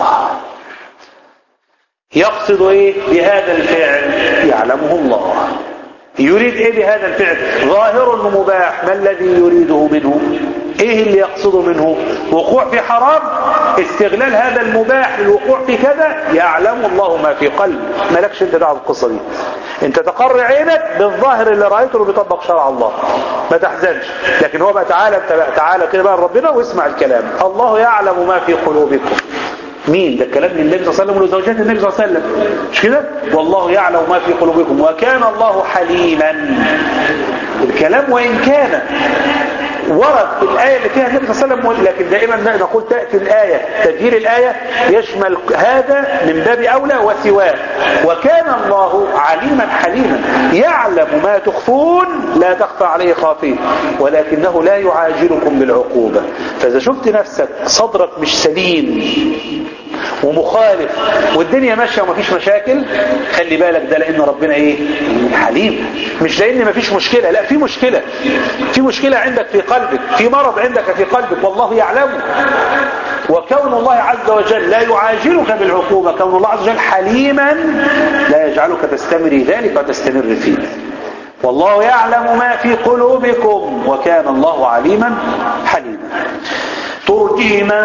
S1: يقصد ايه بهذا الفعل يعلمه الله يريد ايه بهذا الفعل ظاهر مباح ما الذي يريده منه ايه اللي يقصده منه وقوع في حرام استغلال هذا المباح للوقوع في كذا يعلم الله ما في قلب مالكش انت دعوه بالقصه دي انت تقر عينك بالظاهر اللي رايته اللي بيطبق شرع الله ما تحزنش لكن هو بقى تعالى انت بقى تعالى كده بقى ربنا واسمع الكلام الله يعلم ما في قلوبكم مين ده كلام من النبي صلى الله عليه وسلم ولزوجات النبي صلى الله عليه وسلم مش كده والله يعلم ما في قلوبكم وكان الله حليما الكلام وإن كان ورد في الآية اللي فيها النبي صلى الله عليه وسلم لكن دائما نقول تأتي الآية تدبير الآية يشمل هذا من باب أولى وسواه وكان الله عليما حليما يعلم ما تخفون لا تخفى عليه خافيه ولكنه لا يعاجلكم بالعقوبة فإذا شفت نفسك صدرك مش سليم ومخالف والدنيا ماشية ومفيش مشاكل خلي بالك ده لأن ربنا ايه حليم مش لأن مفيش مشكلة لا في مشكلة في مشكلة عندك في قلبك في مرض عندك في قلبك والله يعلمه وكون الله عز وجل لا يعاجلك بالعقوبة كون الله عز وجل حليما لا يجعلك تستمر ذلك وتستمر فيه والله يعلم ما في قلوبكم وكان الله عليما حليما ترجي من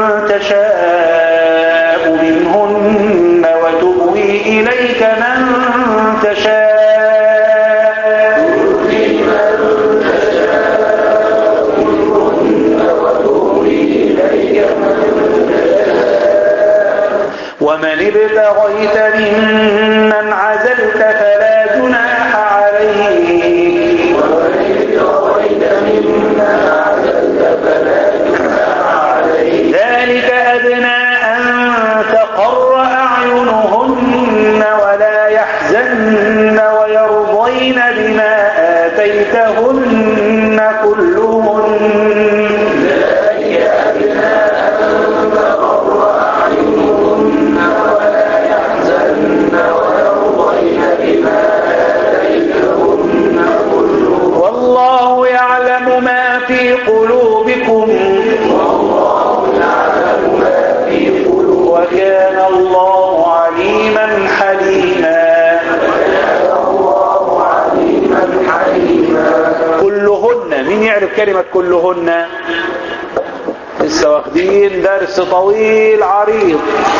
S1: تشاء منهن وتؤوي إليك من تشاء ومن ابتغيت ممن عزلت فلا جناح عليك ذلك أدنى أن تقر أعينهن ولا يحزن ويرضين بما آتيتهن كلهن والله يعلم ما في قلوبكم وكان الله عليما حليما كلهن مين يعرف كلمة كلهن لسه واخدين درس طويل عريض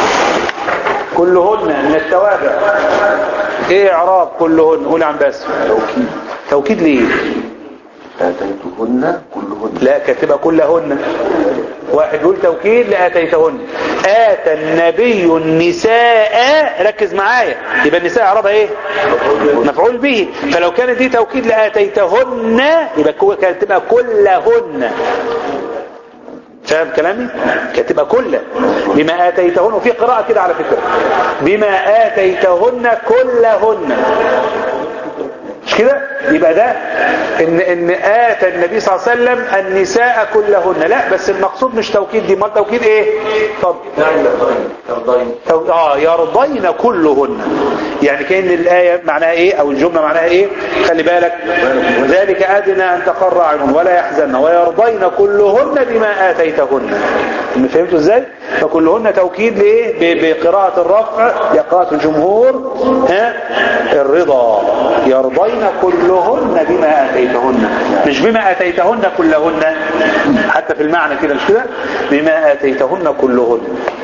S1: كلهن من التوابع ايه اعراب كلهن قول عن بس توكيد توكيد ليه
S5: آتيتهن كلهن
S1: لا كاتبة كلهن واحد يقول توكيد لآتيتهن آتى النبي النساء ركز معايا يبقى النساء اعرابها ايه مفعول به فلو كانت دي توكيد لآتيتهن يبقى كو- كانت تبقى كلهن فاهم كلامي كانت تبقى كل بما آتيتهن وفي قراءة كده على فكرة بما آتيتهن كلهن مش كده يبقى ده ان ان اتى النبي صلى الله عليه وسلم النساء كلهن لا بس المقصود مش توكيد دي امال توكيد ايه طب أو- اه يرضين كلهن يعني كأن الآية معناها ايه او الجملة معناها ايه خلي بالك ذلك ادنى ان تقر اعين ولا يحزن ويرضين كلهن بما اتيتهن فهمتوا ازاي فكلهن توكيد لايه ب- بقراءة الرفع هي قراءة الجمهور ها الرضا يرضين كلهن بما اتيتهن مش بما اتيتهن كلهن حتى في المعنى كده مش كده بما اتيتهن كلهن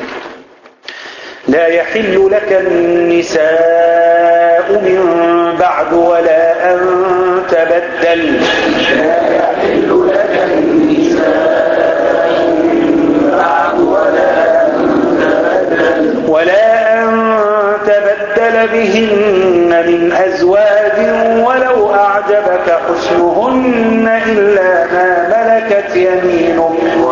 S1: لا يحل لك النساء من بعد ولا أن تبدل ولا أن تبدل بهن من أزواج ولو أعجبك حسنهن إلا ما ملكت يمينك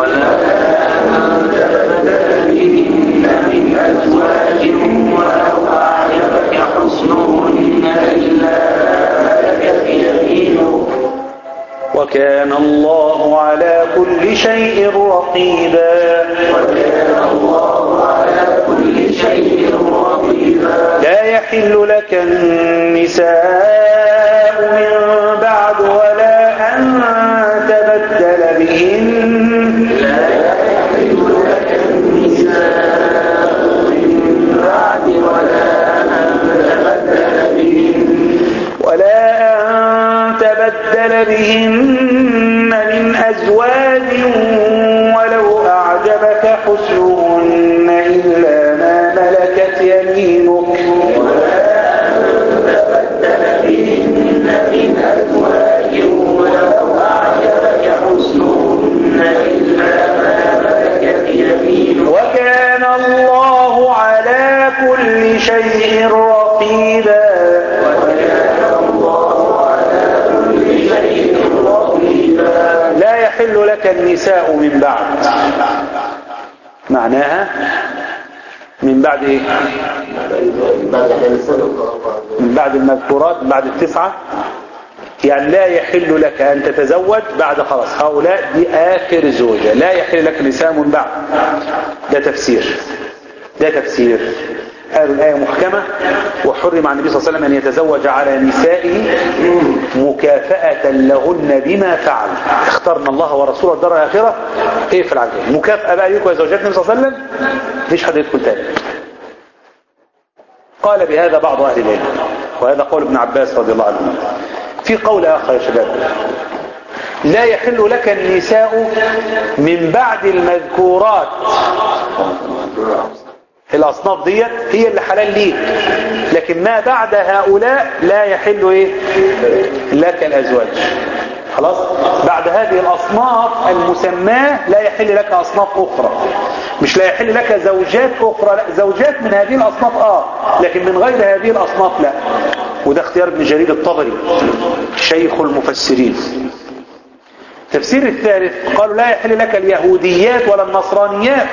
S1: وكان الله على كل شيء رقيبا لا يحل لك النساء من بعد ولا أن تبدل بهن ولا أن تبدل بهن من أزواج ولو أعجبك حسنهن إلا ما ملكت يمينك وكان الله على كل شيء رقيبا لا يحل لك النساء من بعد معناها من بعد ايه من بعد المذكورات من بعد التسعة يعني لا يحل لك أن تتزوج بعد خلاص هؤلاء دي آخر زوجة لا يحل لك نساء من بعد ده تفسير ده تفسير قالوا الآية محكمة وحرم عن النبي صلى الله عليه وسلم أن يتزوج على نسائه مكافأة لهن بما فعل اخترنا الله ورسوله الدار الآخرة ايه في العجل مكافأة بقى ليكم يا زوجات النبي صلى الله عليه وسلم مفيش حد يدخل تاني قال بهذا بعض أهل العلم وهذا قول ابن عباس رضي الله عنه في قول آخر يا شباب لا يحل لك النساء من بعد المذكورات الأصناف ديت هي اللي حلال ليك لكن ما بعد هؤلاء لا يحل إيه لك الأزواج خلاص بعد هذه الأصناف المسماة لا يحل لك أصناف أخرى مش لا يحل لك زوجات أخرى لا زوجات من هذه الأصناف آه لكن من غير هذه الأصناف لا وده اختيار ابن جرير الطبري شيخ المفسرين التفسير الثالث قالوا لا يحل لك اليهوديات ولا النصرانيات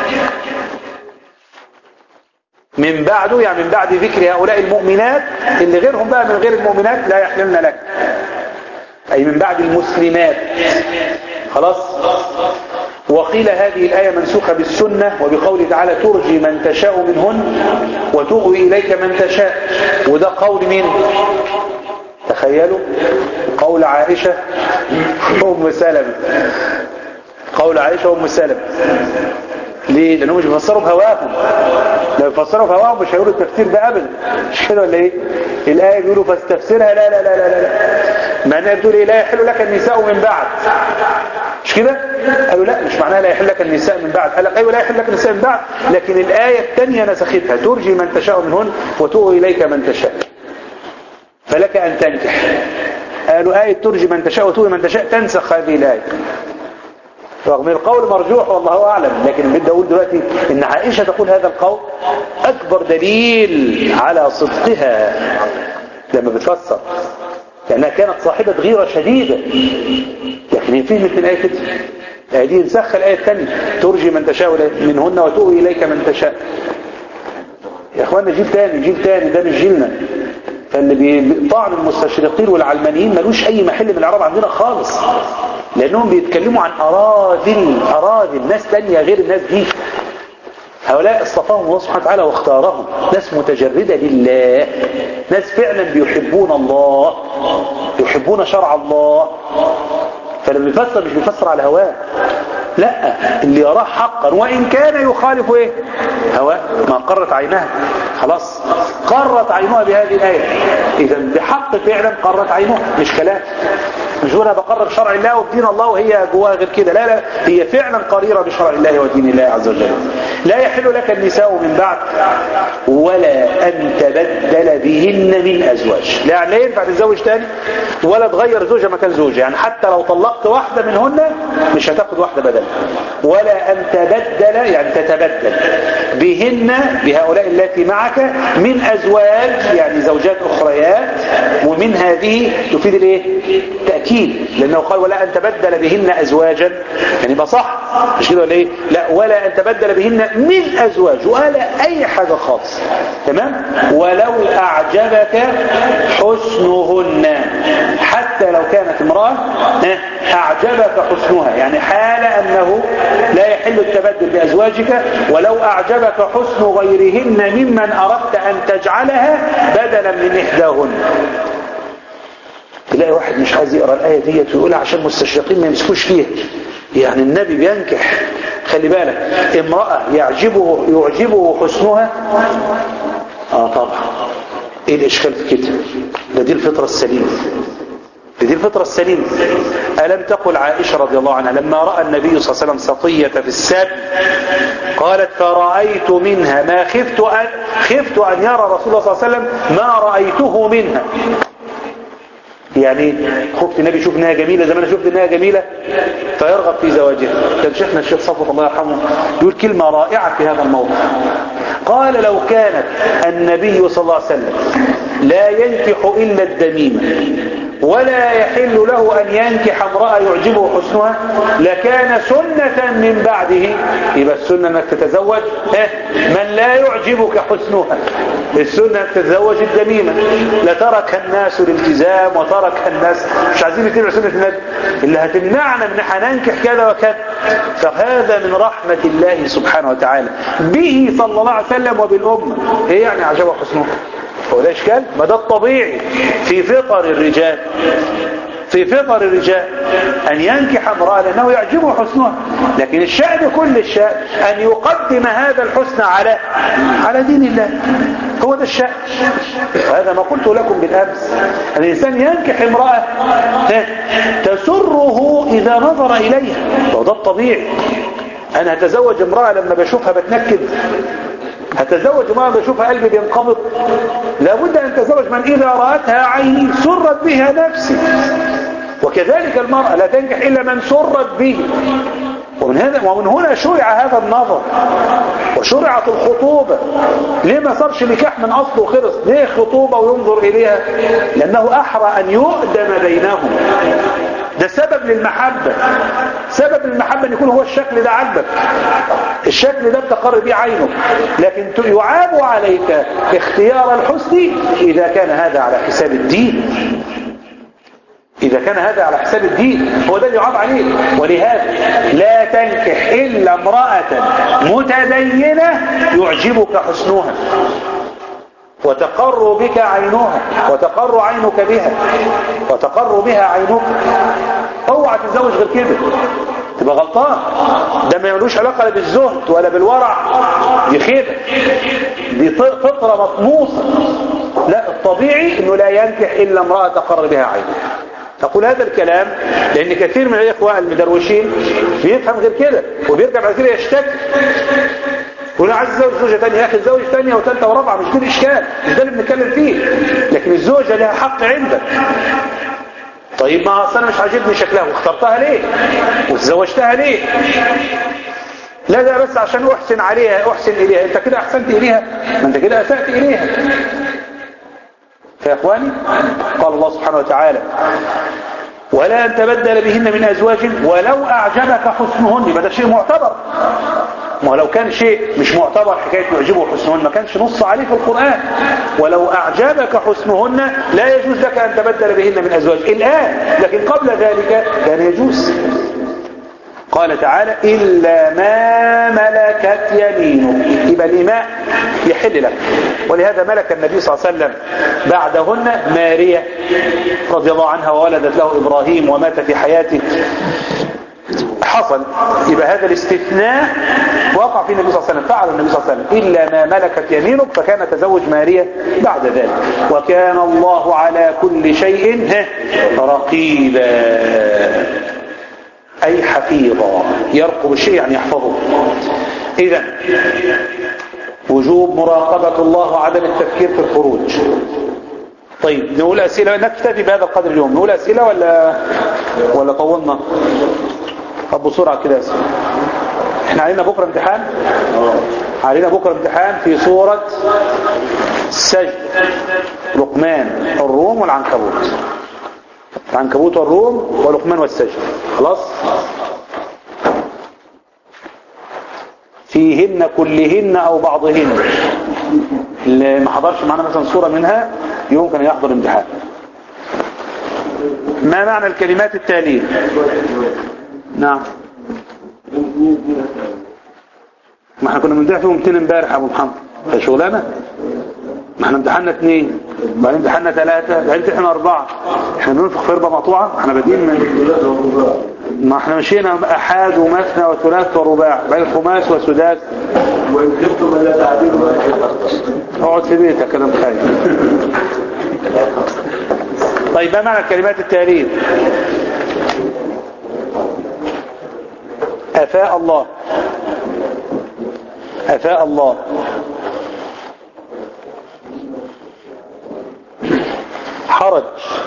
S1: من بعده يعني من بعد ذكر هؤلاء المؤمنات اللي غيرهم بقى من غير المؤمنات لا يحللن لك أي من بعد المسلمات خلاص وقيل هذه الآية منسوخة بالسنة وبقوله تعالى ترجي من تشاء منهن وتغوي إليك من تشاء وده قول مين تخيلوا قول عائشة أم سلمة قول عائشة أم سلمة ليه؟ لأنهم مش بيفسروا بهواهم لو يفسروا بهواهم مش هيقولوا التفسير ده أبدا مش كده ولا إيه؟ الآية بيقولوا فاستفسرها لا لا لا لا لا, لا. معناها بتقول إيه لا يحل لك النساء من بعد مش كده؟ قالوا لا مش معناها لا يحل لك النساء من بعد قال لك أيوة لا يحل لك النساء من بعد لكن الآية الثانية نسختها ترجي من تشاء منهن وتؤوي إليك من تشاء فلك أن تنكح قالوا آية ترجي من تشاء وتؤوي من تشاء تنسخ هذه الآية رغم القول مرجوح والله أعلم لكن بدي أقول دلوقتي إن عائشة تقول هذا القول أكبر دليل على صدقها لما بتفسر لأنها كانت صاحبة غيرة شديدة لكن هي فهمت الآية كده الآية دي نسخ الآية الثانية ترجي من تشاء منهن وتؤوي إليك من تشاء يا اخوانا جيل تاني جيل تاني ده مش جيلنا فاللي بيطعن المستشرقين والعلمانيين ملوش اي محل من الاعراب عندنا خالص لانهم بيتكلموا عن اراذل اراذل ناس تانية غير الناس دي هؤلاء اصطفاهم الله سبحانه وتعالى واختارهم ناس متجردة لله ناس فعلا بيحبون الله يحبون شرع الله فلما بيفسر مش بيفسر على هواه لا اللي يراه حقا وإن كان يخالف ايه هواه ما قرت عينها خلاص قرت عينها بهذه الآية إذا بحق فعلا قرت عينها مش كلام مش انا بقرر شرع الله وبدين الله وهي جواها غير كده لا لا هي فعلا قريرة بشرع الله ودين الله عز وجل لا يحل لك النساء من بعد ولا أن تبدل بهن من أزواج لا لا ينفع تتزوج تاني ولا تغير زوجة مكان زوجة يعني حتى لو طلقت واحدة منهن مش هتاخد واحدة بدل ولا أن تبدل يعني تتبدل بهن بهؤلاء التي معك من أزواج يعني زوجات أخريات ومن هذه تفيد الايه تأكيد لأنه قال ولا أن تبدل بهن أزواجا يعني يبقى صح مش كده ولا ايه لا ولا أن تبدل بهن من أزواج ولا أي حاجة خالص تمام ولو أعجبك حسنهن حتى لو كانت امرأة أعجبك حسنها يعني حال أنه لا يحل التبدل بأزواجك ولو أعجبك حسن غيرهن ممن أردت أن تجعلها بدلا من إحداهن تلاقي واحد مش عايز يقرأ الآية دي ويقولها عشان المستشرقين ما يمسكوش فيها يعني النبي بينكح خلي بالك امرأة يعجبه يعجبه حسنها اه طبعا ايه الاشكال في كده ده دي الفطرة السليمة دي الفطرة السليمة ألم تقل عائشة رضي الله عنها لما رأى النبي صلى الله عليه وسلم سطية في السب قالت فرأيت منها ما خفت أن, خفت أن يرى رسول الله صلى الله عليه وسلم ما رأيته منها يعني خفت النبي يشوف انها جميلة زي ما انا شفت انها جميلة فيرغب في زواجها كان شيخنا الشيخ صفوت الله يرحمه يقول كلمة رائعة في هذا الموضوع قال لو كانت النبي صلى الله عليه وسلم لا ينكح إلا الدميمة ولا يحل له أن ينكح امرأة يعجبه حسنها لكان سنة من بعده يبقى السنة أنك تتزوج من لا يعجبك حسنها السنة أنك تتزوج الدميمة لترك الناس الالتزام وترك الناس مش عايزين يتبعوا سنة النبي اللي هتمنعنا من ننكح كذا وكذا فهذا من رحمة الله سبحانه وتعالى به صلى الله عليه وسلم وبالأمة ايه يعني عجبه حسنها هو ده اشكال ما ده الطبيعي في فطر الرجال في فطر الرجال أن ينكح امرأة لأنه يعجبه حسنها لكن الشأن كل الشأن أن يقدم هذا الحسن على على دين الله هو ده الشأن وهذا ما قلت لكم بالأمس أن الإنسان ينكح امرأة تسره إذا نظر إليها وده الطبيعي أنا هتزوج امرأة لما بشوفها بتنكد هتزوج امرأة بشوفها قلبي بينقبض لابد أن تزوج من إذا رأتها عيني سرت بها نفسي وكذلك المرأة لا تنجح إلا من سرت به ومن, هذا ومن هنا شرع هذا النظر وشرعت الخطوبة ليه ما صارش نكاح من أصله خلص ليه خطوبة وينظر إليها لأنه أحرى أن يؤدم بينهم ده سبب للمحبة سبب للمحبة أن يكون هو الشكل ده عجبك الشكل ده بتقر بيه عينك لكن يعاب عليك اختيار الحسن إذا كان هذا على حساب الدين إذا كان هذا على حساب الدين هو ده اللي يعاب عليه ولهذا لا تنكح إلا امرأة متدينة يعجبك حسنها وتقر بك عينها وتقر عينك بها وتقر بها عينك اوعى تتزوج غير كده تبقى غلطان ده ما يملوش علاقة لا بالزهد ولا بالورع دي خيبة دي فطرة مطموسة لا الطبيعي انه لا ينكح الا امرأة تقر بها عينه تقول هذا الكلام لان كثير من الاخوة المدروشين بيفهم غير كده وبيرجع بعد كده يشتكي يقول عايز اتزوج زوجة تانية يا اخي اتزوج تانية وثالثة ورابعة مش دي الاشكال مش ده اللي بنتكلم فيه لكن الزوجة لها حق عندك طيب ما اصل انا مش عاجبني شكلها واخترتها ليه وتزوجتها ليه لا ده بس عشان احسن عليها احسن اليها انت كده احسنت اليها ما انت كده اسأت اليها فيا اخواني قال الله سبحانه وتعالى ولا أن تبدل بهن من أزواج ولو أعجبك حسنهن يبقى ده شيء معتبر ما هو لو كان شيء مش معتبر حكاية يعجبه حسنهن ما كانش نص عليه في القرآن ولو أعجبك حسنهن لا يجوز لك أن تبدل بهن من أزواج الآن لكن قبل ذلك كان يجوز قال تعالى إلا ما ملكت يمينك يبقى الإماء يحل لك ولهذا ملك النبي صلى الله عليه وسلم بعدهن مارية رضي الله عنها وولدت له إبراهيم ومات في حياته حصل يبقى هذا الاستثناء وقع في النبي صلى الله عليه وسلم فعل النبي صلى الله عليه وسلم إلا ما ملكت يمينك فكان تزوج مارية بعد ذلك وكان الله على كل شيء ها، رقيبا أي حفيظا يرقب الشيء يعني يحفظه إذا وجوب مراقبة الله وعدم التفكير في الخروج طيب نقول أسئلة نكتفي بهذا القدر اليوم نقول أسئلة ولا ولا طولنا طب بسرعة كده أسئلة احنا علينا بكرة امتحان علينا بكرة امتحان في سورة السجد لقمان الروم والعنكبوت العنكبوت والروم ولقمان والسجد خلاص فيهن كلهن او بعضهن اللي ما حضرش معنا مثلا صورة منها يمكن يحضر امتحان ما معنى الكلمات التالية نعم ما احنا كنا بنمتحن فيهم 200 امبارح يا ابو محمد ده شغلانه ما احنا امتحنا اثنين بعدين امتحنا ثلاثة بعدين امتحنا اربعة احنا بننفخ في ربع مقطوعة احنا بادئين من ما احنا مشينا احاد ومثنى وثلاث ورباع بعدين خماس وسداس
S3: وإن خفتم ألا تعدلوا
S1: اقعد في بيتك انا مخايف طيب ما معنى الكلمات التالية أفاء الله أفاء الله حرج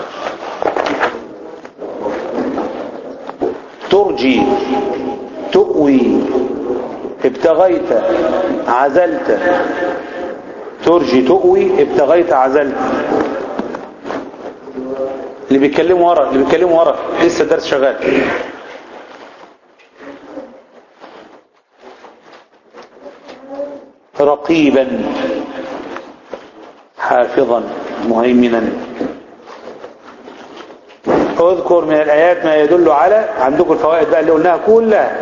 S1: ترجي تؤوي ابتغيت عزلت ترجي تؤوي ابتغيت عزلت اللي بيتكلموا ورا اللي بيتكلموا ورا لسه الدرس شغال رقيبا حافظا مهيمنا اذكر من الآيات ما يدل على عندكم الفوائد بقى اللي قلناها كلها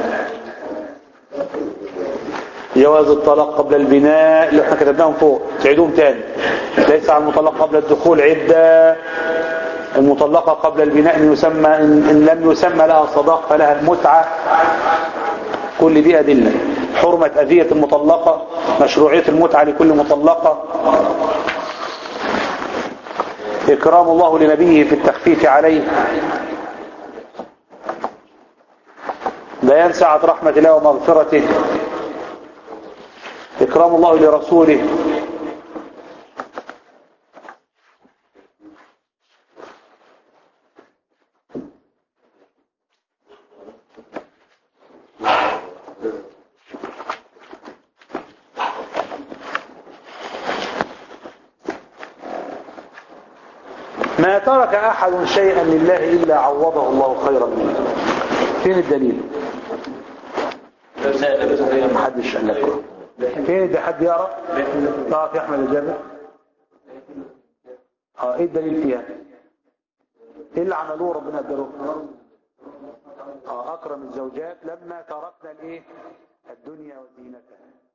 S1: جواز الطلاق قبل البناء اللي احنا كتبناهم فوق تعيدوهم تاني ليس على المطلق قبل الدخول عدة المطلقة قبل البناء إن, يسمى إن, إن لم يسمى لها صداق فلها المتعة كل دي أدلة حرمة أذية المطلقة مشروعية المتعة لكل مطلقة إكرام الله لنبيه في التخفيف عليه بيان سعة رحمة الله ومغفرته إكرام الله لرسوله ما ترك أحد شيئا لله إلا عوضه الله خيرا منه فين الدليل ما حدش قال لك فين ده حد يعرف تعرف يا احمد الجابر اه ايه الدليل فيها ايه اللي عملوه ربنا اداله اه اكرم الزوجات لما تركنا الايه الدنيا وزينتها